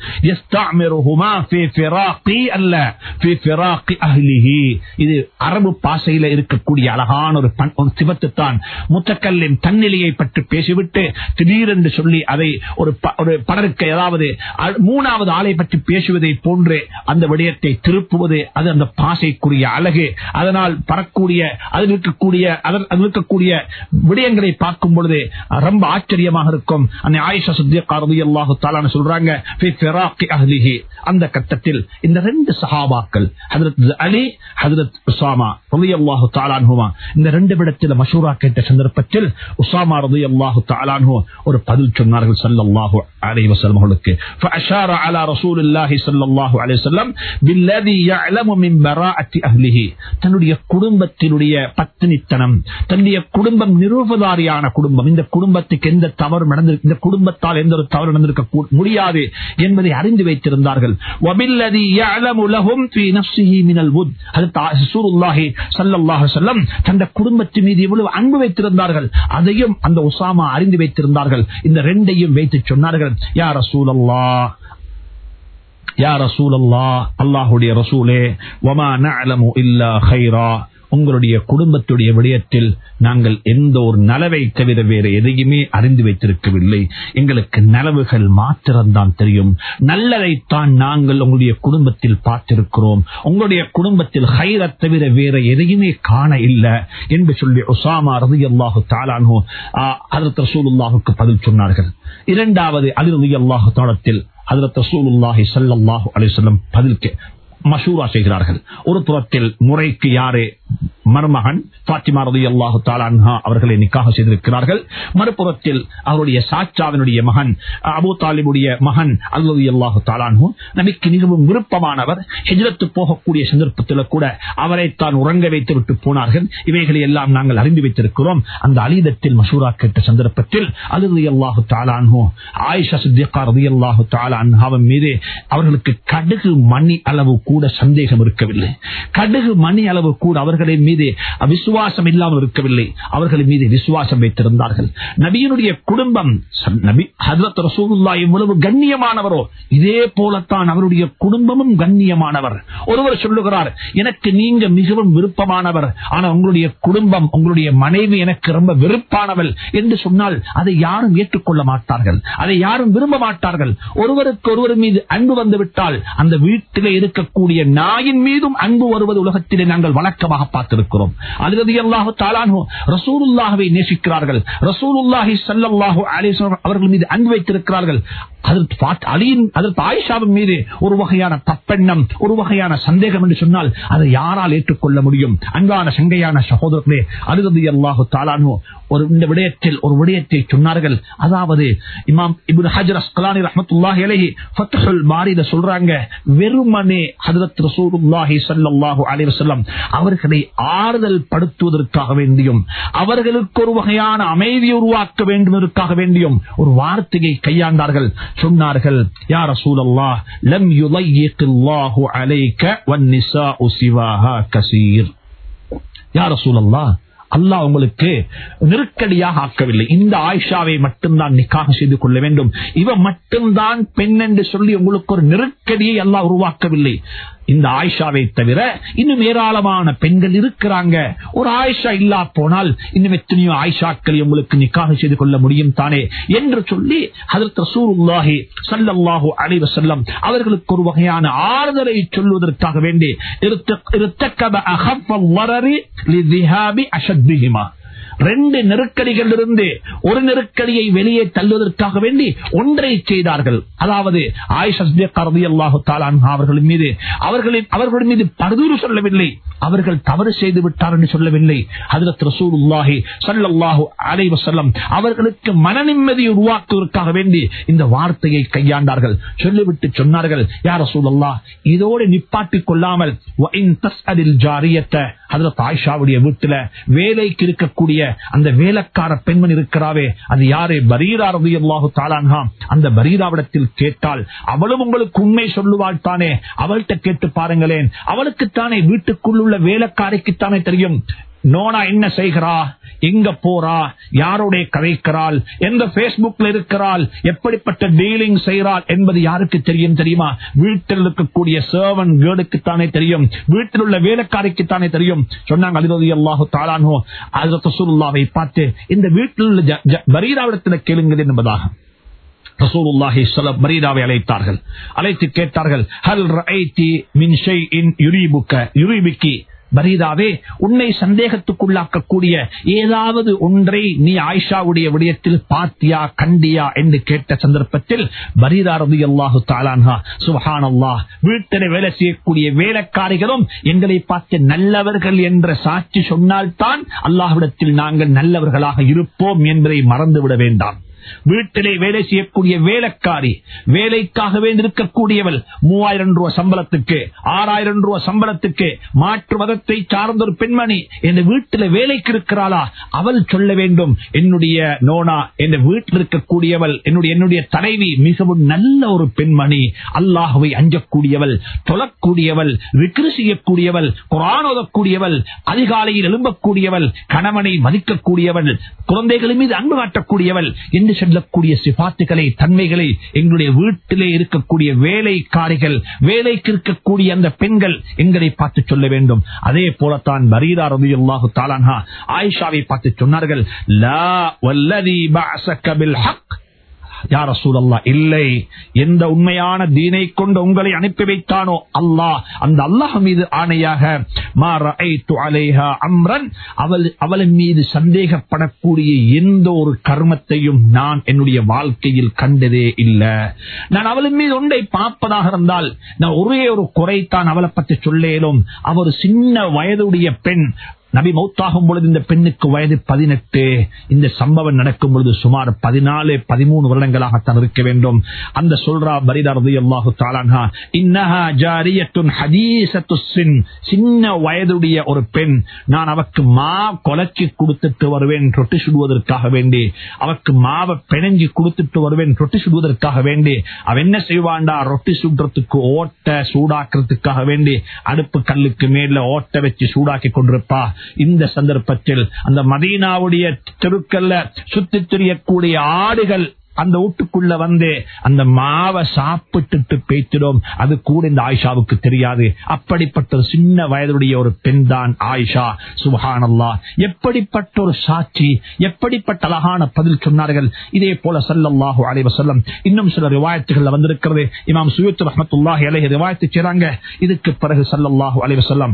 இது அரபு பாசையில இருக்கக்கூடிய அழகான ஒரு ஒரு சிவத்து தான் முத்தக்கல்லின் தன்னிலையை பற்றி பேசிவிட்டு திடீரென்று சொல்லி அதை ஒரு ஒரு பலருக்கு ஏதாவது மூணாவது ஆளை பற்றி பேசுவதை போன்று அந்த விடயத்தை திருப்புவது அது அந்த பாசைக்குரிய அழகு அதனால் பறக்கூடிய அதில் இருக்கக்கூடிய அதில் இருக்கக்கூடிய விடயங்களை பார்க்கும் பொழுது ரொம்ப ஆச்சரியமாக இருக்கும் அந்த ஆயிஷா சொல்றாங்க அந்த கட்டத்தில் இந்த ரெண்டு சஹாபாக்கள் அலி ஹதரத் உசாமா ரவி அல்லாஹு தாலான்ஹுமா இந்த ரெண்டு விடத்தில் மஷூரா கேட்ட சந்தர்ப்பத்தில் உசாமா ரவி அல்லாஹு தாலான்ஹு ஒரு பதில் சொன்னார்கள் சல்லாஹு அலை வசல்மர்களுக்கு فأشار على رسول الله صلى الله عليه وسلم பில்லதி யஅலமு மின் பராஅத்தி அஹ்லிஹி தன்னுடைய குடும்பத்தினுடைய பத்தினித்தனம் தன்னுடைய குடும்பம் நிரூபதாரியான குடும்பம் இந்த குடும்பத்துக்கு எந்த தவறு நடந்திருக்கு இந்த குடும்பத்தால் எந்த ஒரு தவறு நடந்திருக்க கூ- முடியாது என்பதை அறிந்து வைத்திருந்தார்கள் وَبِالَّذِي يَعْلَمُ لَهُمْ فِي نَفْسِهِ مِنَ الْوُدْ ஹதரத் ரசூலுல்லாஹி ஸல்லல்லாஹு அலைஹி வஸல்லம் தந்த குடும்பத்தின் மீது எவ்வளவு அன்பு வைத்திருந்தார்கள் அதையும் அந்த உசாமா அறிந்து வைத்திருந்தார்கள் இந்த ரெண்டையும் வைத்து சொன்னார்கள் யா ரசூலல்லாஹ் யா ரசூலல்லா அல்லாஹுடைய ரசூலே வமா நஅலமு இல்லா கைரா உங்களுடைய குடும்பத்துடைய விடயத்தில் நாங்கள் எந்த ஒரு நலவை தவிர வேறு எதையுமே அறிந்து வைத்திருக்கவில்லை எங்களுக்கு நலவுகள் மாத்திரம்தான் தெரியும் நல்லதைத்தான் நாங்கள் உங்களுடைய குடும்பத்தில் பார்த்திருக்கிறோம் உங்களுடைய குடும்பத்தில் ஹைரை தவிர வேற எதையுமே காண இல்லை என்று சொல்லி உசாமா ரதி அல்லாஹு தாலானோ அதற்கு ரசூலுல்லாஹுக்கு பதில் சொன்னார்கள் இரண்டாவது அலிரதி அல்லாஹு தாளத்தில் ஹதரத் ரசூலுல்லாஹி ஸல்லல்லாஹு அலைஹி வஸல்லம் பதில் கே- மஷூரா செய்கிறார்கள் ஒரு புறத்தில் முறைக்கு யாரே மருமகன் பாத்திமா ரலியல்லாஹு தஆலா அன்ஹா அவர்களை நிக்காக செய்திருக்கிறார்கள் மறுபுறத்தில் அவருடைய சாச்சாவினுடைய மகன் அபூ தாலிபுடைய மகன் ரலியல்லாஹு தஆலா அன்ஹு நபிக்கு மிகவும் விருப்பமானவர் ஹிஜ்ரத்து போகக்கூடிய சந்தர்ப்பத்தில் கூட அவரை தான் உறங்க வைத்து விட்டு போனார்கள் இவைகளை எல்லாம் நாங்கள் அறிந்து வைத்திருக்கிறோம் அந்த அலிதத்தில் மஷூரா கேட்ட சந்தர்ப்பத்தில் அலி அல்லாஹு தாலான்ஹோ ஆயிஷா சித்திகா ரதி அல்லாஹு தாலா அன்ஹாவின் மீது அவர்களுக்கு கடுகு மணி அளவு கூட சந்தேகம் இருக்கவில்லை கடுகு மணி அளவு கூட அவர்களின் மீது விசுவாசம் இல்லாமல் இருக்கவில்லை அவர்களின் மீது விசுவாசம் வைத்திருந்தார்கள் நபியினுடைய குடும்பம் ச- நபி ஹதரத் ரசூலுல்லா எவ்வளவு கண்ணியமானவரோ இதே போலத்தான் அவருடைய குடும்பமும் கண்ணியமானவர் ஒருவர் சொல்லுகிறார் எனக்கு நீங்க மிகவும் விருப்பமானவர் ஆனா உங்களுடைய குடும்பம் உங்களுடைய மனைவி எனக்கு ரொம்ப வெறுப்பானவள் என்று சொன்னால் அதை யாரும் ஏற்றுக்கொள்ள மாட்டார்கள் அதை யாரும் விரும்ப மாட்டார்கள் ஒருவருக்கு ஒருவர் மீது அன்பு வந்து விட்டால் அந்த வீட்டிலே இருக்கக்கூடிய நாயின் மீதும் அன்பு வருவது உலகத்திலே நாங்கள் வழக்கமாக பார்த்திருக்கிறோம் அதிரதி அல்லாஹு தாலானோ ரசூலுல்லாஹவை நேசிக்கிறார்கள் ரசூலுல்லாஹி ஸல்லல்லாஹு அலைஹி வஸல்லம் அவர்கள் மீது அன்பு வைத்திருக்கிறார்கள் அதற்கு பாத்- அலியின் அதற்கு ஆயிஷாவின் மீது ஒரு வகையான தப்பெண்ணம் ஒரு வகையான சந்தேகம் என்று சொன்னால் அதை யாரால் ஏற்றுக்கொள்ள முடியும் அன்பான சங்கையான சகோதரர்களே அருகதி அல்லாஹு தாலானோ ஒரு இந்த விடயத்தில் ஒரு விடயத்தை சொன்னார்கள் அதாவது இமாம் இப்னு ஹஜர் அஸ்கலானி ரஹ்மத்துல்லாஹி அலைஹி ஃபத்ஹுல் பாரித சொல்றாங்க வெறுமனே ஹஜரத் ரசூலுல்லாஹி ஸல்லல்லாஹு அலைஹி வஸல்லம் அவர்களை ஆறுதல் படுத்துவதற்காக வேண்டியும் அவர்களுக்கு ஒரு வகையான அமைதியை உருவாக்க வேண்டுவதற்காக வேண்டியும் ஒரு வார்த்தையை கையாண்டார்கள் சொன்னார்கள் யா ரசூலல்லாஹ் லம் யுலையில்லாஹு அலைக வன்னிசாஉ சிவாஹா கசீர் யா ரசூலல்லாஹ் அல்லாஹ் உங்களுக்கு நெருக்கடியாக ஆக்கவில்லை இந்த ஆயிஷாவை மட்டும்தான் நிக்காக செய்து கொள்ள வேண்டும் இவ மட்டும்தான் பெண் என்று சொல்லி உங்களுக்கு ஒரு நெருக்கடியை அல்லாஹ் உருவாக்கவில்லை இந்த ஆயிஷாவை தவிர இன்னும் ஏராளமான பெண்கள் இருக்கிறாங்க ஒரு ஆயிஷா இல்லா போனால் இன்னும் எத்தனையோ ஆயிஷாக்களை உங்களுக்கு நிக்காக செய்து கொள்ள முடியும் தானே என்று சொல்லி அதற்கு ரசூலுல்லாஹி ஸல்லல்லாஹு அலைஹி வஸல்லம் அவர்களுக்கு ஒரு வகையான ஆறுதலை சொல்வதற்காக வேண்டி இருத்த- இருத்தக்கப அகஃப வரரி லிதிஹாபி அஷத்திஹிமா ரெண்டு நெருக்கடிகள் இருந்து ஒரு நெருக்கடியை வெளியே தள்ளுவதற்காக வேண்டி ஒன்றை செய்தார்கள் அதாவது ஆயிஷாஹு அவர்களின் மீது அவர்களின் அவர்கள் மீது பருதூறு சொல்லவில்லை அவர்கள் தவறு செய்து விட்டார் என்று சொல்லவில்லை ஹதரத் ரசூலுல்லாஹி ஸல்லல்லாஹு அலைஹி வஸல்லம் அவர்களுக்கு மன நிம்மதியை உருவாக்குவதற்காக வேண்டி இந்த வார்த்தையை கையாண்டார்கள் சொல்லிவிட்டு சொன்னார்கள் யார் ரசூலுல்லாஹ் இதோடு நிப்பாட்டிக் கொள்ளாமல் வ இன் தஸ்அலில் ஜாரியத்த ஹதரத் ஆயிஷாவுடைய வீட்டுல வேலைக்கு இருக்கக்கூடிய அந்த வேலைக்கார பெண்மணி இருக்கிறாவே அது யாரு பரீரா ரலியல்லாஹு தாலான்ஹா அந்த பரீராவிடத்தில் கேட்டால் அவளும் உங்களுக்கு உண்மை சொல்லுவாள் தானே அவள்கிட்ட கேட்டு பாருங்களேன் அவளுக்குத்தானே வீட்டுக்குள் உள்ள வேலைக்காரிக்குத்தானே தெரியும் நோனா என்ன செய்கிறா எங்க போறா யாரோட கதைக்கிறாள் எந்த பேஸ்புக்ல இருக்கிறாள் எப்படிப்பட்ட டீலிங் செய்கிறாள் என்பது யாருக்கு தெரியும் தெரியுமா வீட்டில் இருக்கக்கூடிய சர்வன் கேர்டுக்குத்தானே தெரியும் வீட்டில் உள்ள வேலைக்காரிக்குத்தானே தெரியும் சொன்னாங்க அதிரதி அல்லாஹு தாளானோ அதிரத்து சுருல்லாவை பார்த்து இந்த வீட்டில் உள்ள ஜ- ஜ- பரீராவிடத்தில் கேளுங்கள் என்பதாக ரசூலுல்லாஹி ஸல்லல்லாஹு பரீராவை அழைத்தார்கள் அழைத்து கேட்டார்கள் ஹல் ரஐதி மின் ஷைஇன் யுரீபுக யுரீபிகி பரீதாவே உன்னை சந்தேகத்துக்குள்ளாக்கக்கூடிய ஏதாவது ஒன்றை நீ ஆயிஷாவுடைய விடயத்தில் பாத்தியா கண்டியா என்று கேட்ட சந்தர்ப்பத்தில் பரீதா ரதி அல்லாஹு தாலான்ஹா சுபஹான் அல்லாஹ் வீட்டில் வேலை செய்யக்கூடிய வேலைக்காரிகளும் எங்களை பார்த்து நல்லவர்கள் என்ற சாட்சி சொன்னால்தான் அல்லாஹ்விடத்தில் நாங்கள் நல்லவர்களாக இருப்போம் என்பதை மறந்துவிட வேண்டாம் வீட்டிலே வேலை செய்யக்கூடிய வேலைக்காரி வேலைக்காக வேண்டி இருக்கக்கூடியவள் மூவாயிரம் ரூபாய் சம்பளத்துக்கு ஆறாயிரம் ரூபாய் சம்பளத்துக்கு மாற்று மதத்தை சார்ந்த ஒரு பெண்மணி என் வீட்டில் வேலைக்கு இருக்கிறாளா அவள் சொல்ல வேண்டும் என்னுடைய நோனா என் வீட்டில் இருக்கக்கூடியவள் என்னுடைய என்னுடைய தலைவி மிகவும் நல்ல ஒரு பெண்மணி அல்லாஹுவை அஞ்சக்கூடியவள் தொழக்கூடியவள் விக்ரு செய்யக்கூடியவள் குரான் ஓதக்கூடியவள் அதிகாலையில் எழும்பக்கூடியவள் கணவனை மதிக்கக்கூடியவள் குழந்தைகள் மீது அன்பு காட்டக்கூடியவள் என்று சொல்லக்கூடிய சிபாத்துகளை தன்மைகளை எங்களுடைய வீட்டிலே இருக்கக்கூடிய வேலைக்காரிகள் வேலைக்கு இருக்கக்கூடிய அந்த பெண்கள் எங்களை பார்த்து சொல்ல வேண்டும் அதே போலத்தான் பரீரா ரவி அல்லாஹு தாலான்ஹா ஆயிஷாவை பார்த்து சொன்னார்கள் லா வல்லதி பஅஸக பில் ஹக் யார சூழல்லா இல்லை எந்த உண்மையான தீனை கொண்டு உங்களை அனுப்பி வைத்தானோ அல்லாஹ் அந்த அல்லாஹ் மீது ஆணையாக மா ரஅய்து அலைஹா அம்ரன் அவள் அவளின் மீது சந்தேகப்படக்கூடிய எந்த ஒரு கர்மத்தையும் நான் என்னுடைய வாழ்க்கையில் கண்டதே இல்லை நான் அவளின் மீது ஒன்றை பார்ப்பதாக இருந்தால் நான் ஒரே ஒரு குறைத்தான் அவளை பற்றி சொல்லேலும் அவர் சின்ன வயதுடைய பெண் நபி மௌத்தாகும் பொழுது இந்த பெண்ணுக்கு வயது பதினெட்டு இந்த சம்பவம் நடக்கும் பொழுது சுமார் பதினாலு பதிமூணு வருடங்களாகத்தான் இருக்க வேண்டும் அந்த சொல்றா பரிதாரது அல்லாஹு தாலான்ஹா இன்னஹா ஜாரியத்துன் ஹதீசத்து சின் சின்ன வயதுடைய ஒரு பெண் நான் அவக்கு மா கொலைச்சி கொடுத்துட்டு வருவேன் ரொட்டி சுடுவதற்காக வேண்டி அவக்கு மாவை பிணைஞ்சி கொடுத்துட்டு வருவேன் ரொட்டி சுடுவதற்காக வேண்டி அவ என்ன செய்வாண்டா ரொட்டி சுடுறதுக்கு ஓட்ட சூடாக்குறதுக்காக வேண்டி அடுப்பு கல்லுக்கு மேல ஓட்ட வச்சு சூடாக்கி கொண்டிருப்பா இந்த சந்தர்ப்பத்தில் அந்த மதீனாவுடைய தெருக்கல்ல சுத்தி திரியக்கூடிய ஆடுகள் அந்த வீட்டுக்குள்ள வந்து அந்த மாவை சாப்பிட்டுட்டு பேச்சிடும் அது கூட இந்த ஆயிஷாவுக்கு தெரியாது அப்படிப்பட்ட ஒரு சின்ன வயதுடைய ஒரு பெண் தான் ஆயிஷா சுபஹானல்லா எப்படிப்பட்ட ஒரு சாட்சி எப்படிப்பட்ட அழகான பதில் சொன்னார்கள் இதே போல சல்லல்லாஹு அலைஹி வஸல்லம் இன்னும் சில ரிவாயத்துகள் வந்திருக்கிறது இமாம் சுயூத் ரஹ்மத்துல்லாஹி அலைஹி ரிவாயத்து செய்றாங்க இதுக்கு பிறகு சல்லல்லாஹு அலைஹி வஸல்லம்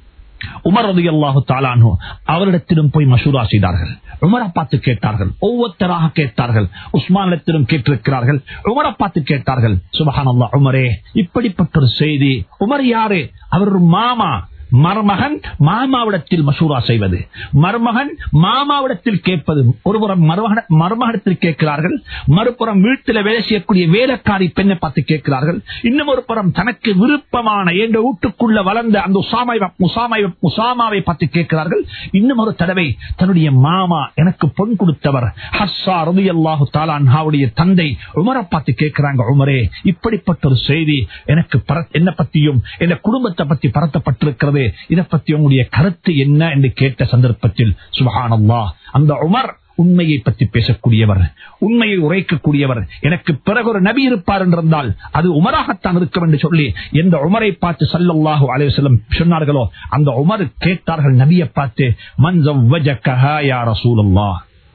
உமர் ரதி அல்லாஹு தாலானோ அவரிடத்திலும் போய் மசூரா செய்தார்கள் உமரை பார்த்து கேட்டார்கள் ஒவ்வொருத்தராக கேட்டார்கள் உஸ்மானிடத்திலும் கேட்டிருக்கிறார்கள் உமரை பார்த்து கேட்டார்கள் சுபஹான் அல்லா உமரே இப்படிப்பட்ட ஒரு செய்தி உமர் யாரு அவர் ஒரு மாமா மருமகன் மாமாவிடத்தில் மசூரா செய்வது மருமகன் மாமாவிடத்தில் கேட்பது ஒருபுறம் மருமகனத்தில் கேட்கிறார்கள் மறுபுறம் வீட்டில் வேலை செய்யக்கூடிய வேலைக்காரி பெண்ணை பார்த்து கேட்கிறார்கள் இன்னும் ஒரு புறம் தனக்கு விருப்பமான என்ற வீட்டுக்குள்ள வளர்ந்த அந்த உசாமை முசாமை முசாமாவை பார்த்து கேட்கிறார்கள் இன்னும் ஒரு தடவை தன்னுடைய மாமா எனக்கு பொன் கொடுத்தவர் ஹஸ்ஸா ரவி அல்லாஹு தாலான்ஹாவுடைய தந்தை உமரை பார்த்து கேட்கிறாங்க உமரே இப்படிப்பட்ட ஒரு செய்தி எனக்கு என்ன பத்தியும் என் குடும்பத்தை பத்தி பரத்தப்பட்டிருக்கிறது இதை பத்தி உங்களுடைய கருத்து என்ன என்று கேட்ட சந்தர்ப்பத்தில் சுபஹானல்லா அந்த உமர் உண்மையை பற்றி பேசக்கூடியவர் உண்மையை உரைக்கக்கூடியவர் எனக்கு பிறகு ஒரு நபி இருப்பார் என்றிருந்தால் அது உமராகத்தான் இருக்கும் என்று சொல்லி எந்த உமரை பார்த்து சல்லல்லாஹு அலைவசல்லம் சொன்னார்களோ அந்த உமர் கேட்டார்கள் நபியை பார்த்து மன்சம் ரசூலல்லா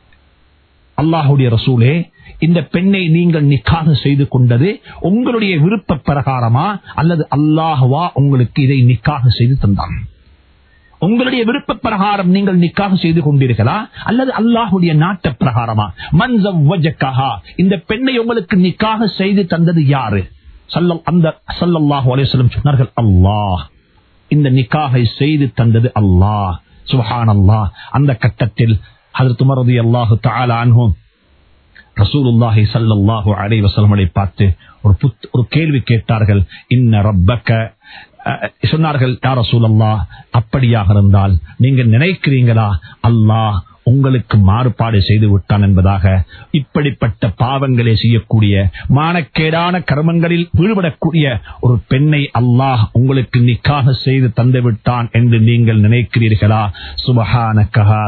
அல்லாஹுடைய ரசூலே இந்த பெண்ணை நீங்கள் நிக்காக செய்து கொண்டது உங்களுடைய விருப்ப பிரகாரமா அல்லது அல்லாஹுவா உங்களுக்கு இதை நிக்காக செய்து தந்தான் உங்களுடைய விருப்ப பிரகாரம் நீங்கள் நிக்காக செய்து கொண்டீர்களா அல்லது அல்லாஹுடைய நாட்ட பிரகாரமா மன்சம் இந்த பெண்ணை உங்களுக்கு நிக்காக செய்து தந்தது யாரு அந்த சல்லல்லாஹு அலையம் சொன்னார்கள் அல்லாஹ் இந்த நிக்காகை செய்து தந்தது அல்லாஹ் சுஹான் அல்லாஹ் அந்த கட்டத்தில் அதற்கு மறதி அல்லாஹு தாலான்ஹும் ரசூலுல்லாஹி சல்லாஹூ அலை வசலமலை பார்த்து ஒரு புத் ஒரு கேள்வி கேட்டார்கள் இன்ன ரப்பக்க சொன்னார்கள் யார சூழல்லா அப்படியாக இருந்தால் நீங்க நினைக்கிறீங்களா அல்லாஹ் உங்களுக்கு மாறுபாடு செய்து விட்டான் என்பதாக இப்படிப்பட்ட பாவங்களை செய்யக்கூடிய மானக்கேடான கர்மங்களில் ஈடுபடக்கூடிய ஒரு பெண்ணை அல்லாஹ் உங்களுக்கு நிக்காக செய்து தந்து விட்டான் என்று நீங்கள் நினைக்கிறீர்களா சுபஹான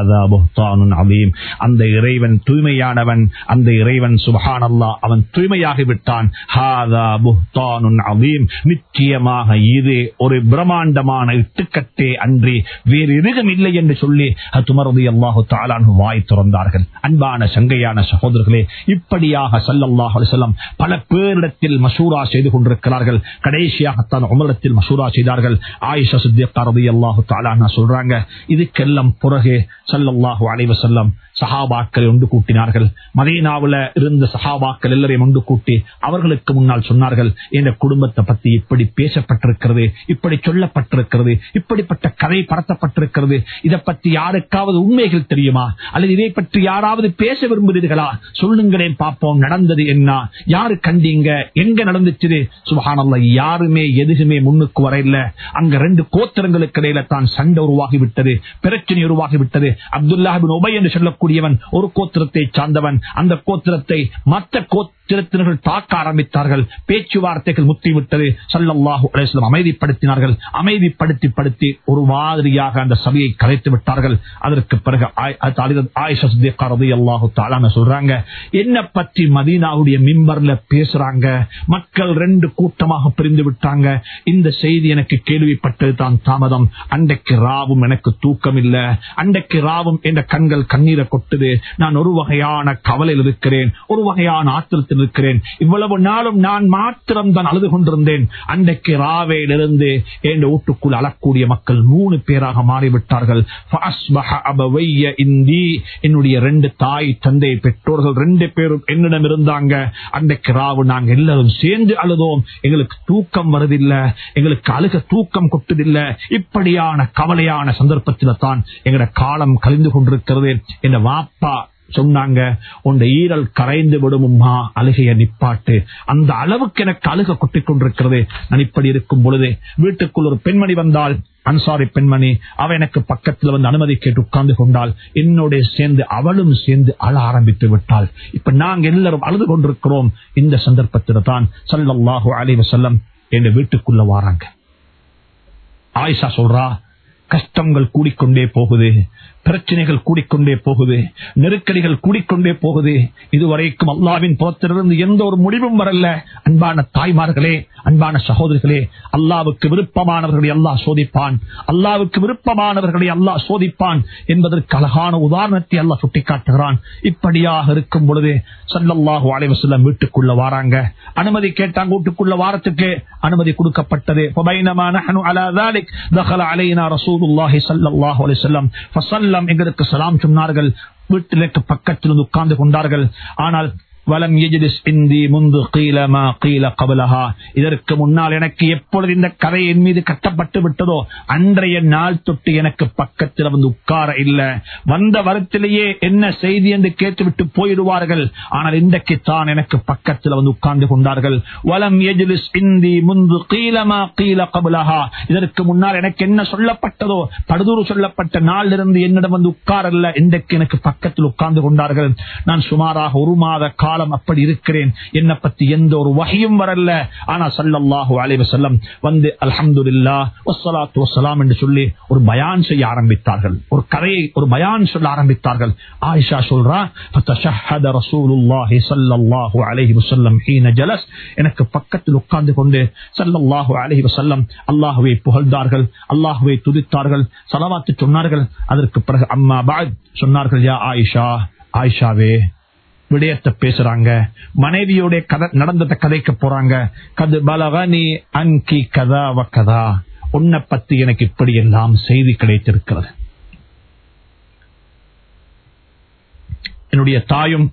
அலீம் அந்த இறைவன் தூய்மையானவன் அந்த இறைவன் சுபஹான் அல்லாஹ் அவன் தூய்மையாகி விட்டான் அலீம் நிச்சயமாக இது ஒரு பிரம்மாண்டமான இட்டுக்கட்டே அன்றி வேறு எதுவும் இல்லை என்று சொல்லி துமரது அல்லாஹு தாலான் வாய் திறந்தார்கள் அன்பான சங்கையான சகோதரர்களே இப்படியாக சல்லல்லாஹ் அலிசல்லாம் பல பேரிடத்தில் மசூரா செய்து கொண்டிருக்கிறார்கள் கடைசியாகத்தான் உமரிடத்தில் மசூரா செய்தார்கள் ஆயிஷா சித்தியக்காரதி அல்லாஹு தாலான சொல்றாங்க இதுக்கெல்லாம் பிறகு சல்லல்லாஹு அலைவசல்லம் சஹாபாக்களை ஒன்று கூட்டினார்கள் மதீனாவுல இருந்த சஹாபாக்கள் எல்லாரையும் ஒன்று கூட்டி அவர்களுக்கு முன்னால் சொன்னார்கள் என்ற குடும்பத்தை பத்தி இப்படி பேசப்பட்டிருக்கிறது இப்படி சொல்லப்பட்டிருக்கிறது இப்படிப்பட்ட கதை பரத்தப்பட்டிருக்கிறது இதை பற்றி யாருக்காவது உண்மைகள் தெரியும் முடியுமா அல்லது இதை பற்றி யாராவது பேச விரும்புகிறீர்களா சொல்லுங்களேன் பார்ப்போம் நடந்தது என்ன யாரு கண்டீங்க எங்க நடந்துச்சு சுபஹானல்ல யாருமே எதுவுமே முன்னுக்கு வர இல்ல அங்க ரெண்டு கோத்திரங்களுக்கு இடையில தான் சண்டை உருவாகி விட்டது பிரச்சனை உருவாகி விட்டது அப்துல்லாஹிபின் உபை என்று சொல்லக்கூடியவன் ஒரு கோத்திரத்தை சார்ந்தவன் அந்த கோத்திரத்தை மற்ற கோத்திரத்தினர்கள் தாக்க ஆரம்பித்தார்கள் பேச்சுவார்த்தைகள் முத்திவிட்டது சல்லல்லாஹு அலைஹிஸ்ஸலாம் அமைதிப்படுத்தினார்கள் அமைதிப்படுத்தி படுத்தி ஒரு மாதிரியாக அந்த சபையை கலைத்து விட்டார்கள் அதற்கு பிறகு ஆய்- அது ஆயிஷா சித்திகா ரலியல்லாஹு தஆலா சொல்றாங்க என்ன பற்றி மதீனாவுடைய மிம்பர்ல பேசுறாங்க மக்கள் ரெண்டு கூட்டமாக பிரிந்து விட்டாங்க இந்த செய்தி எனக்கு கேள்விப்பட்டது தான் தாமதம் அன்றைக்கு ராவும் எனக்கு தூக்கம் இல்ல அன்றைக்கு ராவும் என்ற கண்கள் கண்ணீரை கொட்டுது நான் ஒரு வகையான கவலையில் இருக்கிறேன் ஒரு வகையான ஆத்திரத்தில் இருக்கிறேன் இவ்வளவு நாளும் நான் மாத்திரம் தான் அழுது கொண்டிருந்தேன் அன்றைக்கு ராவையிலிருந்து என் வீட்டுக்குள் அழக்கூடிய மக்கள் மூணு பேராக மாறிவிட்டார்கள் فأصبح أبوي إندي. என்னுடைய ரெண்டு தாய் தந்தை பெற்றோர்கள் ரெண்டு பேரும் என்னிடம் இருந்தாங்க அன்றைக்கு ராவு நாங்க எல்லாரும் சேர்ந்து அழுதோம் எங்களுக்கு தூக்கம் வருதில்லை எங்களுக்கு அழுக தூக்கம் கொட்டுதில்ல இப்படியான கவலையான சந்தர்ப்பத்தில தான் எங்கட காலம் கழிந்து கொண்டிருக்கிறது என் வாப்பா சொன்னாங்க உண்ட ஈரல் கரைந்து விடுமும்மா அழுகைய நிப்பாட்டு அந்த அளவுக்கு எனக்கு அழுக கொட்டிக் கொண்டிருக்கிறது நான் இப்படி இருக்கும் பொழுது வீட்டுக்குள் ஒரு பெண்மணி வந்தால் அன்சாரி பெண்மணி அவ எனக்கு பக்கத்தில் வந்து அனுமதி கேட்டு உட்கார்ந்து கொண்டால் என்னோட சேர்ந்து அவளும் சேர்ந்து அழ ஆரம்பித்து விட்டாள் இப்ப நாங்க எல்லாரும் அழுது கொண்டிருக்கிறோம் இந்த சந்தர்ப்பத்தில் தான் சல்லல்லாஹு அலைஹி வஸல்லம் என் வீட்டுக்குள்ள வாராங்க ஆயிஷா சொல்றா கஷ்டங்கள் கூடிக்கொண்டே போகுது பிரச்சனைகள் கூடிக்கொண்டே போகுது நெருக்கடிகள் கூடிக்கொண்டே போகுது இதுவரைக்கும் அல்லாவின் புறத்திலிருந்து எந்த ஒரு முடிவும் வரல அன்பான தாய்மார்களே அன்பான சகோதரிகளே அல்லாவுக்கு விருப்பமானவர்களை அல்லாஹ் சோதிப்பான் அல்லாவுக்கு விருப்பமானவர்களை அல்லாஹ் சோதிப்பான் என்பதற்கு அழகான உதாரணத்தை அல்லாஹ் சுட்டிக்காட்டுகிறான் இப்படியாக இருக்கும் பொழுது சல்லல்லாஹு அலைஹி வஸல்லம் வீட்டுக்குள்ள வாராங்க அனுமதி கேட்டாங்க வீட்டுக்குள்ள வாரத்துக்கு அனுமதி கொடுக்கப்பட்டது فبينما نحن على ذلك دخل علينا رسول الله صلى الله عليه وسلم فسلم எங்களுக்கு சலாம் சொன்னார்கள் வீட்டிற்கு பக்கத்தில் வந்து உட்கார்ந்து கொண்டார்கள் ஆனால் வலம் எஜிலிஸ் இந்தி முந்து கீல மா கீல கபலஹா இதற்கு முன்னால் எனக்கு எப்பொழுது இந்த கதை என் மீது கட்டப்பட்டு விட்டதோ அன்றைய நாள் தொட்டு எனக்கு பக்கத்தில் வந்து உட்கார இல்ல வந்த வரத்திலேயே என்ன செய்தி என்று கேட்டுவிட்டு போயிடுவார்கள் ஆனால் இன்றைக்கு தான் எனக்கு பக்கத்தில் வந்து உட்கார்ந்து கொண்டார்கள் வலம் எஜிலிஸ் இந்தி முந்து கீல மா கீல கபலஹா இதற்கு முன்னால் எனக்கு என்ன சொல்லப்பட்டதோ படுதூறு சொல்லப்பட்ட நாளிலிருந்து என்னிடம் வந்து உட்காரல்ல இன்றைக்கு எனக்கு பக்கத்தில் உட்கார்ந்து கொண்டார்கள் நான் சுமாராக ஒரு மாத காலம் அப்படி இருக்கிறேன் என்னை பத்தி எந்த ஒரு வகையும் வரல ஆனா சல்லல்லாஹு அலைஹி வஸல்லம் வந்து அல்ஹம்துலில்லா வஸ்ஸலாத்து வஸ்ஸலாம் என்று சொல்லி ஒரு பயான் செய்ய ஆரம்பித்தார்கள் ஒரு கதையை ஒரு பயான் சொல்ல ஆரம்பித்தார்கள் ஆயிஷா சொல்றா ஃபதஷஹத ரசூலுல்லாஹி ஸல்லல்லாஹு அலைஹி வஸல்லம் ஹீன ஜலஸ் எனக்கு பக்கத்தில் உட்கார்ந்து கொண்டு ஸல்லல்லாஹு அலைஹி வஸல்லம் அல்லாஹ்வை புகழ்ந்தார்கள் அல்லாஹ்வை துதித்தார்கள் ஸலவாத்து சொன்னார்கள் அதற்கு பிறகு அம்மா பாத் சொன்னார்கள் யா ஆயிஷா ஆயிஷாவே விடயத்தை பேசுறாங்க மனைவியோட கதை நடந்தத கதைக்க போறாங்க கது பலவனி அன்கி கதா வ கதா உன்னை பத்தி எனக்கு இப்படி எல்லாம் செய்தி கிடைத்திருக்கிறது என்னுடைய தாயும்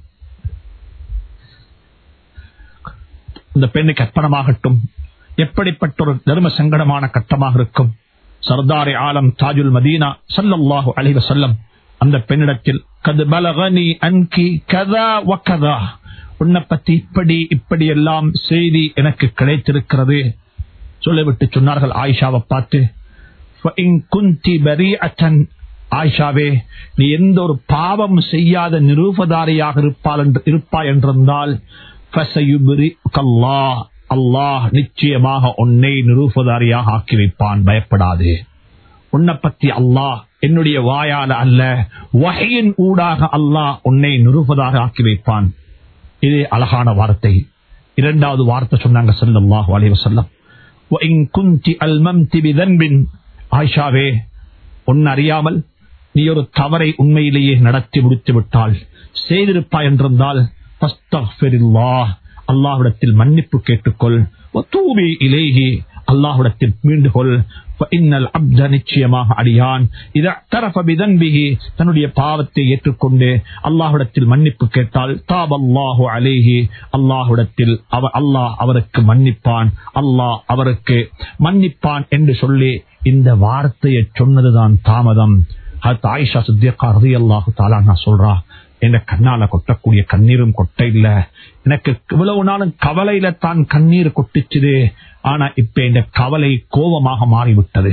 இந்த பெண்ணுக்கு அர்ப்பணமாகட்டும் எப்படிப்பட்ட ஒரு தர்ம சங்கடமான கட்டமாக இருக்கும் சர்தாரி ஆலம் தாஜுல் மதீனா சல்லல்லாஹு அலைஹி வஸல்லம் அந்த பெண்ணிடத்தில் கது பலகனி அன்கி கதா வ கதா உன்னை பத்தி இப்படி இப்படி எல்லாம் செய்தி எனக்கு கிடைத்திருக்கிறது சொல்லிவிட்டு சொன்னார்கள் ஆயிஷாவை பார்த்து فَإِن كُنْتِ بَرِيئَةً ஆயிஷாவே நீ எந்த ஒரு பாவம் செய்யாத நிரூபதாரியாக இருப்பாள் என்று இருப்பாய் என்றிருந்தால் فَسَيُبْرِئُكَ اللَّهُ அல்லாஹ் நிச்சயமாக உன்னை நிரூபதாரியாக ஆக்கி வைப்பான் பயப்படாதே உன்னை பத்தி அல்லாஹ் என்னுடைய வாயால அல்ல வகையின் ஊடாக அல்லாஹ் உன்னை நிரூபதாக ஆக்கி வைப்பான் இது அழகான வார்த்தை இரண்டாவது வார்த்தை சொன்னாங்க ஸல்லல்லாஹு அலைஹி வஸல்லம் وَإِن كُنْتِ أَلْمَمْتِ بِذَنْبٍ ஆயிஷாவே உன் அறியாமல் நீ ஒரு தவறை உண்மையிலேயே நடத்தி முடித்து விட்டால் செய்திருப்பாய் என்றிருந்தால் ஃபஸ்தக்ஃபிருல்லாஹ் அல்லாஹ்விடத்தில் மன்னிப்பு கேட்டுக்கொள் வதூபி இலைஹி அல்லாஹ்விடத்தில் மீண்டுகொள் இன்னல் அப்த நிச்சயமாக அடியான் இத தரப பிதன்பிகி தன்னுடைய பாவத்தை ஏற்றுக்கொண்டு அல்லாஹ்விடத்தில் மன்னிப்பு கேட்டால் தாப் அல்லாஹு அலேஹி அல்லாஹ்விடத்தில் அவ அல்லாஹ் அவருக்கு மன்னிப்பான் அல்லாஹ் அவருக்கு மன்னிப்பான் என்று சொல்லி இந்த வார்த்தையை சொன்னதுதான் தாமதம் அது ஆயிஷா சித்தியக்கா ரலியல்லாஹு தஆலா நான் சொல்றா என் கண்ணால கொட்டக்கூடிய கண்ணீரும் கொட்ட இல்ல எனக்கு இவ்வளவு நாளும் கவலையில தான் கண்ணீர் கொட்டிச்சுது ஆனா இப்ப இந்த கவலை கோபமாக மாறிவிட்டது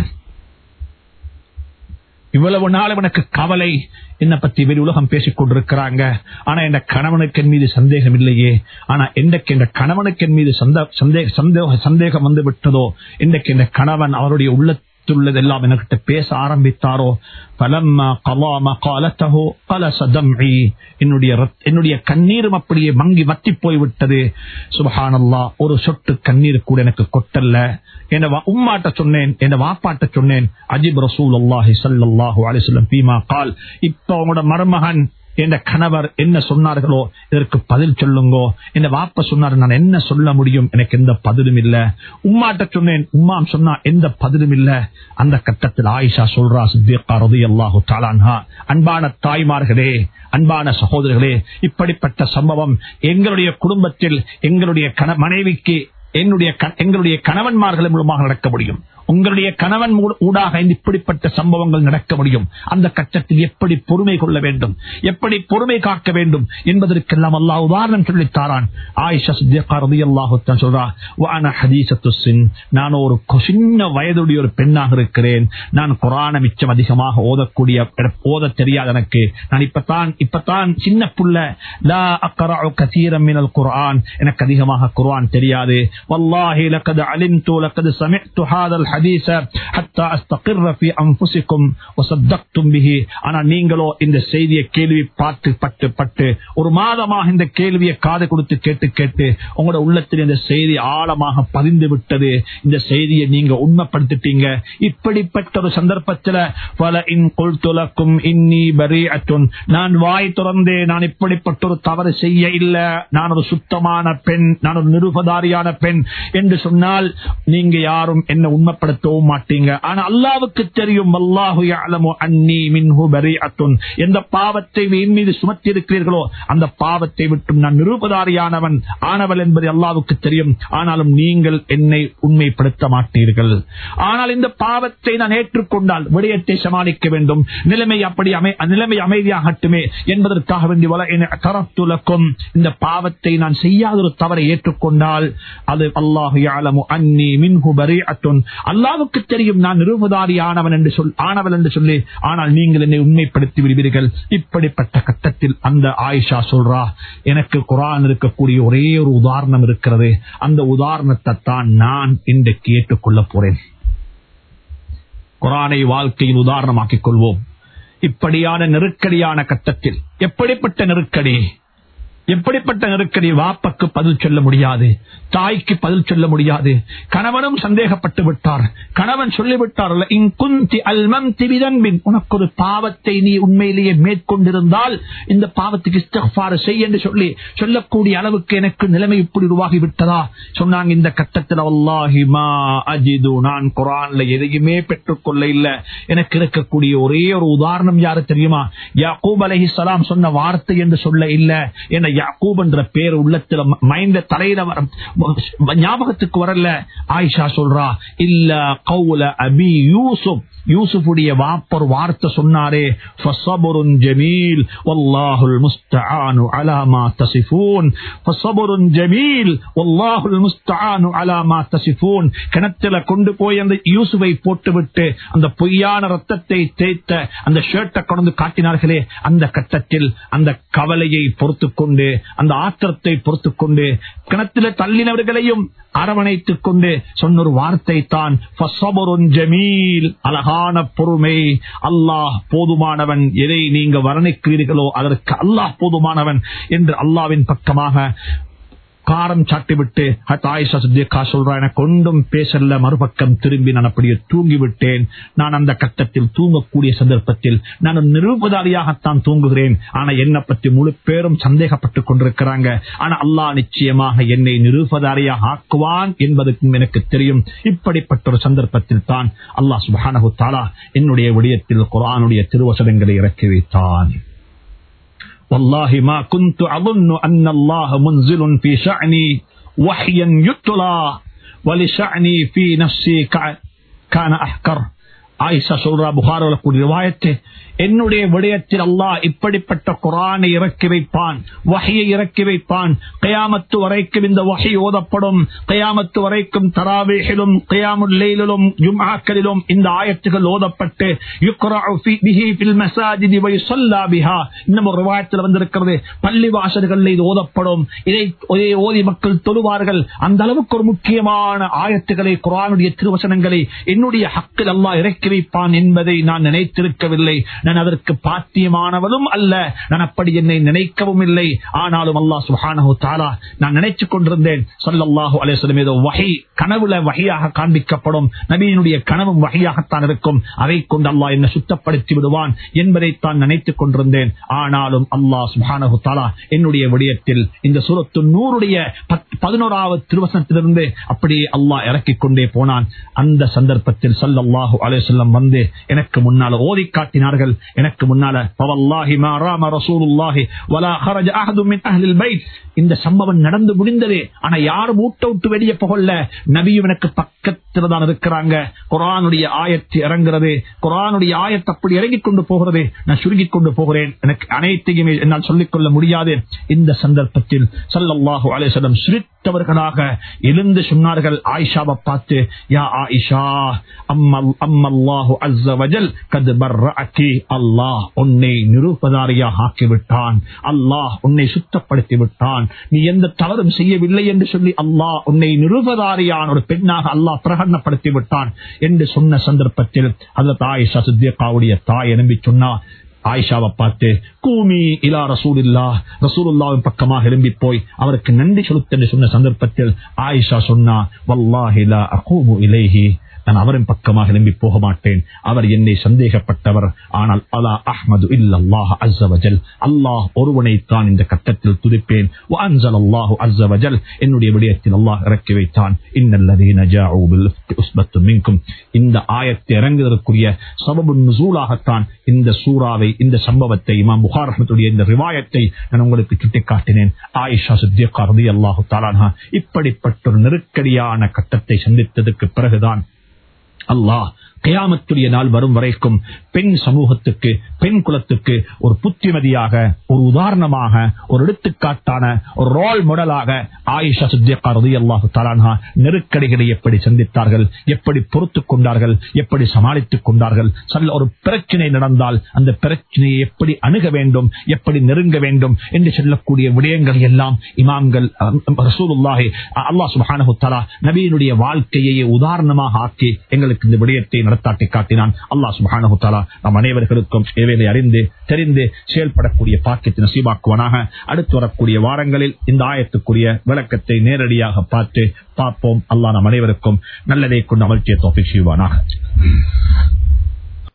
இவ்வளவு நாள் எனக்கு கவலை என்னை பத்தி வெளி உலகம் பேசிக் கொண்டிருக்கிறாங்க ஆனா என் கணவனுக்கு என் மீது சந்தேகம் இல்லையே ஆனா இன்றைக்கு என் கணவனுக்கு என் மீது சந்த- சந்தேக சந்தேக- சந்தேகம் வந்து விட்டதோ இன்றைக்கு என் கணவன் அவருடைய உள்ளத்துள்ளதெல்லாம் என்கிட்ட பேச ஆரம்பித்தாரோ பலம்மா கலாம காலத்தகோ பல சதம்இ என்னுடைய ரத்- என்னுடைய கண்ணீரும் அப்படியே மங்கி வத்தி போய்விட்டது சுபஹானல்லா ஒரு சொட்டு கண்ணீர் கூட எனக்கு கொட்டல்ல என் உம்மாட்ட சொன்னேன் என் வாப்பாட்ட சொன்னேன் அஜிப் ரசூல் அல்லாஹி சல்லாஹூ அலிஸ்லம் பீமா கால் இப்ப உங்களோட மருமகன் என் கணவர் என்ன சொன்னார்களோ இதற்கு பதில் சொல்லுங்கோ என் வாப்ப சொன்னார் நான் என்ன சொல்ல முடியும் எனக்கு எந்த பதிலும் இல்ல உம்மாட்ட சொன்னேன் உம்மாம் சொன்னா எந்த பதிலும் இல்ல அந்த கட்டத்தில் ஆயிஷா சொல்றா சித்தியக்கா ரதி அல்லாஹு தாலான்ஹா அன்பான தாய்மார்களே அன்பான சகோதரர்களே இப்படிப்பட்ட சம்பவம் எங்களுடைய குடும்பத்தில் எங்களுடைய கண- மனைவிக்கு என்னுடைய க- எங்களுடைய கணவன்மார்கள் மூலமாக நடக்க முடியும் உங்களுடைய கணவன் மூ- ஊடாக இந்த இப்படிப்பட்ட சம்பவங்கள் நடக்க முடியும் அந்த கட்டத்தில் எப்படி பொறுமை கொள்ள வேண்டும் எப்படி பொறுமை காக்க வேண்டும் என்பதற்கெல்லாம் அல்லாஹ் உதாரணம் சொல்லித்தாரான் ஆயிஷா சித்தியக்கா ரலியல்லாஹு தஆலா சொல்றா வான ஹதீசத்து சின் நான் ஒரு கொ- சின்ன வயதுடைய ஒரு பெண்ணாக இருக்கிறேன் நான் குரான மிச்சம் அதிகமாக ஓதக்கூடிய ஓத தெரியாது எனக்கு நான் இப்பதான் இப்பதான் சின்ன புள்ள லா அக்ரஉ கதீரம் மினல் குர்ஆன் எனக்கு அதிகமாக குர்ஆன் தெரியாது வல்லாஹி லக்கத் அலிம்து லக்கத் சமிஅத்து ஹாதல் ஹதீஸ ஹத்தா அஸ்தகிர் ஃபீ அன்ஃபுசிக்கும் வஸத்தக்தும் பிஹி ஆனா நீங்களோ இந்த செய்தியை கேள்வி பார்த்து பட்டு பட்டு ஒரு மாதமாக இந்த கேள்வியை காது கொடுத்து கேட்டு கேட்டு உங்களோட உள்ளத்தில் இந்த செய்தி ஆழமாக பதிந்து விட்டது இந்த செய்தியை நீங்க உண்மைப்படுத்திட்டீங்க இப்படிப்பட்ட ஒரு சந்தர்ப்பத்தில் பல இன் கொள்துலக்கும் இன்னி பரீஅத்துன் நான் வாய் திறந்தே நான் இப்படிப்பட்ட ஒரு தவறு செய்ய இல்ல நான் ஒரு சுத்தமான பெண் நான் ஒரு நிருபதாரியான பெண் என்று சொன்னால் நீங்க யாரும் என்ன உண்மைப்படுத்தவும் மாட்டீங்க ஆனா அல்லாவுக்கு தெரியும் அல்லாஹு யஅலமு அன்னி மின்ஹு பரீஅத்துன் எந்த பாவத்தை என் மீது சுமத்தி இருக்கிறீர்களோ அந்த பாவத்தை விட்டும் நான் நிருபதாரியானவன் ஆனவள் என்பது அல்லாவுக்கு தெரியும் ஆனாலும் நீங்கள் என்னை உண்மைப்படுத்த மாட்டீர்கள் ஆனால் இந்த பாவத்தை நான் ஏற்றுக்கொண்டால் விடயத்தை சமாளிக்க வேண்டும் நிலைமை அப்படி அமை நிலைமை அமைதியாகட்டுமே என்பதற்காக வேண்டி வல என கரத்துலக்கும் இந்த பாவத்தை நான் செய்யாத ஒரு தவறை ஏற்றுக்கொண்டால் அது அல்லாஹு யஅலமு அன்னி மின்ஹு பரீஅத்துன் அல்லாஹ்வுக்கு தெரியும் நான் நிருபதாரி ஆனவன் என்று சொல் ஆனவள் என்று சொல்லி ஆனால் நீங்கள் என்னை உண்மைப்படுத்தி விடுவீர்கள் இப்படிப்பட்ட கட்டத்தில் அந்த ஆயிஷா சொல்றா எனக்கு குரான் இருக்கக்கூடிய ஒரே ஒரு உதாரணம் இருக்கிறது அந்த உதாரணத்தை தான் நான் இன்றைக்கு ஏற்றுக்கொள்ளப் போறேன் குரானை வாழ்க்கையில் உதாரணமாக்கிக் கொள்வோம் இப்படியான நெருக்கடியான கட்டத்தில் எப்படிப்பட்ட நெருக்கடி எப்படிப்பட்ட நெருக்கடி வாப்பக்கு பதில் சொல்ல முடியாது தாய்க்கு பதில் சொல்ல முடியாது கணவனும் சந்தேகப்பட்டு விட்டார் கணவன் சொல்லிவிட்டார் "இன் குந்தி அல்மம்தி பிதன்பின்." உனக்கு ஒரு பாவத்தை நீ உண்மையிலேயே மேற்கொண்டிருந்தால் இந்த பாவத்துக்கு இஸ்திக்ஃபார் செய் என்று சொல்லி சொல்லக்கூடிய அளவுக்கு எனக்கு நிலைமை இப்படி உருவாகி விட்டதா சொன்னாங்க இந்த கட்டத்தில் அல்லாஹி மா அஜிது நான் குரான்ல எதையுமே பெற்றுக்கொள்ள இல்ல எனக்கு இருக்கக்கூடிய ஒரே ஒரு உதாரணம் யாரு தெரியுமா யாக்கூப் அலைஹிஸ்ஸலாம் சொன்ன வார்த்தை என்று சொல்ல இல்ல என யாக்கூப் என்ற பேர் உள்ளத்துல ம- மைந்த தலையில வர ஞாபகத்துக்கு வரல ஆயிஷா சொல்றா இல்ல கவுல அபி யூசுப் யூசுஃபுடைய வாப்பர் வார்த்தை சொன்னாரே ஃபஸபுருன் ஜமீல் வல்லாஹுல் முஸ்தஆனு அலா மா தஸிஃபூன் ஃபஸபுருன் ஜமீல் வல்லாஹுல் முஸ்தஆனு அலா மா தஸிஃபூன் கிணத்துல கொண்டு போய் அந்த யூசுஃபை போட்டுவிட்டு அந்த பொய்யான ரத்தத்தை தேய்த்த அந்த ஷர்ட்டை கொண்டு காட்டினார்களே அந்த கட்டத்தில் அந்த கவலையை பொறுத்துக் கொண்டு அந்த ஆத்திரத்தை பொறுத்துக் கொண்டு கிணத்தில தள்ளினவர்களையும் அரவணைத்துக் கொண்டு சொன்ன ஒரு வார்த்தை தான் "ஃபஸபுருன் ஜமீல் அழகான பொறுமை அல்லாஹ் போதுமானவன் எதை நீங்க வர்ணிக்கிறீர்களோ அதற்கு அல்லாஹ் போதுமானவன் என்று அல்லாவின் பக்கமாக காரம் சாட்டிவிட்டு ஹத் ஆயிஷா சித்திகா சொல்றா எனக்கு ஒன்றும் பேசல மறுபக்கம் திரும்பி நான் அப்படியே தூங்கிவிட்டேன் நான் அந்த கட்டத்தில் தூங்கக்கூடிய சந்தர்ப்பத்தில் நான் ஒரு நிரூபதாரியாகத்தான் தூங்குகிறேன் ஆனா என்னை பற்றி முழு பேரும் சந்தேகப்பட்டுக் கொண்டிருக்கிறாங்க ஆனா அல்லாஹ் நிச்சயமாக என்னை நிரூபதாரியாக ஆக்குவான் என்பதற்கும் எனக்கு தெரியும் இப்படிப்பட்ட ஒரு சந்தர்ப்பத்தில் தான் அல்லாஹ் சுபஹானஹு தஆலா என்னுடைய விடயத்தில் குர்ஆனுடைய திருவசனங்களை இறக்கி வைத்தான் والله ما كنت أظن أن الله منزل في شأني وحيا يتلى ولشأني في نفسي كع- كان أحكر ஆயிஷா சொல்றா புகாரோல கூடிய ரிவாயத்து என்னுடைய விடயத்தில் அல்லாஹ் இப்படிப்பட்ட குரானை இறக்கி வைப்பான் வகையை இறக்கி வைப்பான் கயாமத்து வரைக்கும் இந்த வகை ஓதப்படும் கயாமத்து வரைக்கும் தராவேகிலும் கயாமுல்லையிலும் ஜும்ஆக்களிலும் இந்த ஆயத்துகள் ஓதப்பட்டு யுக்ரஉ ஃபீ- பிஹி ஃபில் மஸாஜிதி வ யுஸல்லா பிஹா இன்னும் ஒரு ரிவாயத்தில் வந்திருக்கிறது பள்ளி வாசல்களில் இது ஓதப்படும் இதை இதை ஓதி மக்கள் தொழுவார்கள் அந்த அளவுக்கு ஒரு முக்கியமான ஆயத்துக்களை குரானுடைய திருவசனங்களை என்னுடைய ஹக்கில் அல்லாஹ் இறக்கி வைப்பான் என்பதை நான் நினைத்திருக்கவில்லை நான் அதற்கு பாத்தியமானவனும் அல்ல நான் அப்படி என்னை நினைக்கவும் இல்லை ஆனாலும் அல்லாஹ் சுஹானஹு தாலா நான் நினைச்சுக் கொண்டிருந்தேன் சொல்லல்லாஹு அலேஸ்லம் ஏதோ வகை கனவுல வகையாக காண்பிக்கப்படும் நபியினுடைய கனவும் வகையாகத்தான் இருக்கும் அதை கொண்டு அல்லாஹ் என்னை சுத்தப்படுத்தி விடுவான் என்பதைத்தான் நினைத்துக் கொண்டிருந்தேன் ஆனாலும் அல்லாஹ் சுஹானஹு தாலா என்னுடைய விடயத்தில் இந்த சூரத்து நூறுடைய பத்- பதினோராவது திருவசனத்திலிருந்து அப்படியே அல்லாஹ் இறக்கிக் கொண்டே போனான் அந்த சந்தர்ப்பத்தில் சல்லல்லாஹு அலைஹிவஸல்லம் வந்து எனக்கு முன்னால ஓதி காட்டினார்கள் எனக்கு முன்னால "ஃபவல்லாஹி மா ராம ரசூலுல்லாஹி வலா ஹரஜ அஹதும் மின் அஹ்லில் பைத்." இந்த சம்பவம் நடந்து முடிந்தது ஆனா யாரும் ஊட்ட விட்டு வெளியே போகல நபியும் எனக்கு பக்கத்துல தான் இருக்கிறாங்க குரானுடைய ஆயத்து இறங்குறது குரானுடைய ஆயத்து அப்படி இறங்கிக் கொண்டு போகிறது நான் சுருங்கிக் கொண்டு போகிறேன் எனக்கு அனைத்தையுமே என்னால் சொல்லிக் கொள்ள முடியாது இந்த சந்தர்ப்பத்தில் சல்லல்லாஹு அலைஹிவஸல்லம் சிரித்தவர்களாக எழுந்து சொன்னார்கள் ஆயிஷாவை பார்த்து யா ஆயிஷா அம்மல் அம்மல்லாஹு அஸ்ஸ வஜல் கத் பர்ரஅகி அல்லாஹ் உன்னை நிரூபதாரியாக ஆக்கிவிட்டான் அல்லாஹ் உன்னை சுத்தப்படுத்தி விட்டான் நீ எந்த தவறும் செய்யவில்லை என்று சொல்லி அல்லாஹ் உன்னை நிரூபதாரியான ஒரு பெண்ணாக அல்லாஹ் பிரகடனப்படுத்தி விட்டான் என்று சொன்ன சந்தர்ப்பத்தில் அந்த ஆயிஷா சித்தியக்காவுடைய தாய் எழும்பி சொன்னா ஆயிஷாவை பார்த்து கூமி இலா ரசூலில்லா ரசூலுல்லாவின் பக்கமாக எழும்பி போய் அவருக்கு நன்றி செலுத்த என்று சொன்ன சந்தர்ப்பத்தில் ஆயிஷா சொன்னா வல்லாஹி லா அகூமு இலைஹி நான் அவரின் பக்கமாக எழும்பி போக மாட்டேன் அவர் என்னை சந்தேகப்பட்டவர் ஆனால் அலா அஹ்மது இல்லல்லாஹ் அஸ்ஸவஜல் அல்லாஹ் ஒருவனை தான் இந்த கட்டத்தில் துதிப்பேன் வஅன்ஸல் அல்லாஹு அஸ்ஸவஜல் என்னுடைய விடயத்தில் அல்லாஹ் இறக்கி வைத்தான் இன்னல்லதீன ஜாஊ பில் உஸ்பத்து மின்கும் இந்த ஆயத்தை இறங்குவதற்குரிய சபபு நுசூலாகத்தான் இந்த சூறாவை இந்த சம்பவத்தை இமாம் புகார் ரஹ்மத்துடைய இந்த ரிவாயத்தை நான் உங்களுக்கு சுட்டிக்காட்டினேன் ஆயிஷா சித்தியக்கா ரலியல்லாஹு தஆலா இப்படிப்பட்ட ஒரு நெருக்கடியான கட்டத்தை சந்தித்ததற்கு பிறகுதான் அல்லாஹ் கியாமத்துடைய நாள் வரும் வரைக்கும் பெண் சமூகத்துக்கு பெண் குலத்துக்கு ஒரு புத்திமதியாக ஒரு உதாரணமாக ஒரு எடுத்துக்காட்டான ஒரு ரோல் மாடலாக ஆயிஷா சித்தியக்கா ரலியல்லாஹு தஆலா நெருக்கடிகளை எப்படி சந்தித்தார்கள் எப்படி பொறுத்துக் கொண்டார்கள் எப்படி சமாளித்துக் கொண்டார்கள் சல்ல ஒரு பிரச்சனை நடந்தால் அந்த பிரச்சனையை எப்படி அணுக வேண்டும் எப்படி நெருங்க வேண்டும் என்று சொல்லக்கூடிய விடயங்கள் எல்லாம் இமாம்கள் ரசூலுல்லாஹி அல்லாஹ் சுப்ஹானஹு தஆலா நபியினுடைய வாழ்க்கையை உதாரணமாக ஆக்கி எங்களுக்கு இந்த விடயத்தை நடத்தாட்டி காட்டினான் அல்லாஹ் சுப்ஹானஹு தஆலா நம் அனைவர்களுக்கும் இவைகளை அறிந்து தெரிந்து செயல்படக்கூடிய பாக்கியத்தை நசீபாக்குவானாக அடுத்து வரக்கூடிய வாரங்களில் இந்த ஆயத்துக்குரிய விளக்கத்தை நேரடியாக பார்த்து பார்ப்போம் அல்லாஹ் நம் அனைவருக்கும் நல்லதை கொண்டு அமர்த்திய தோஃபிக் செய்வானாக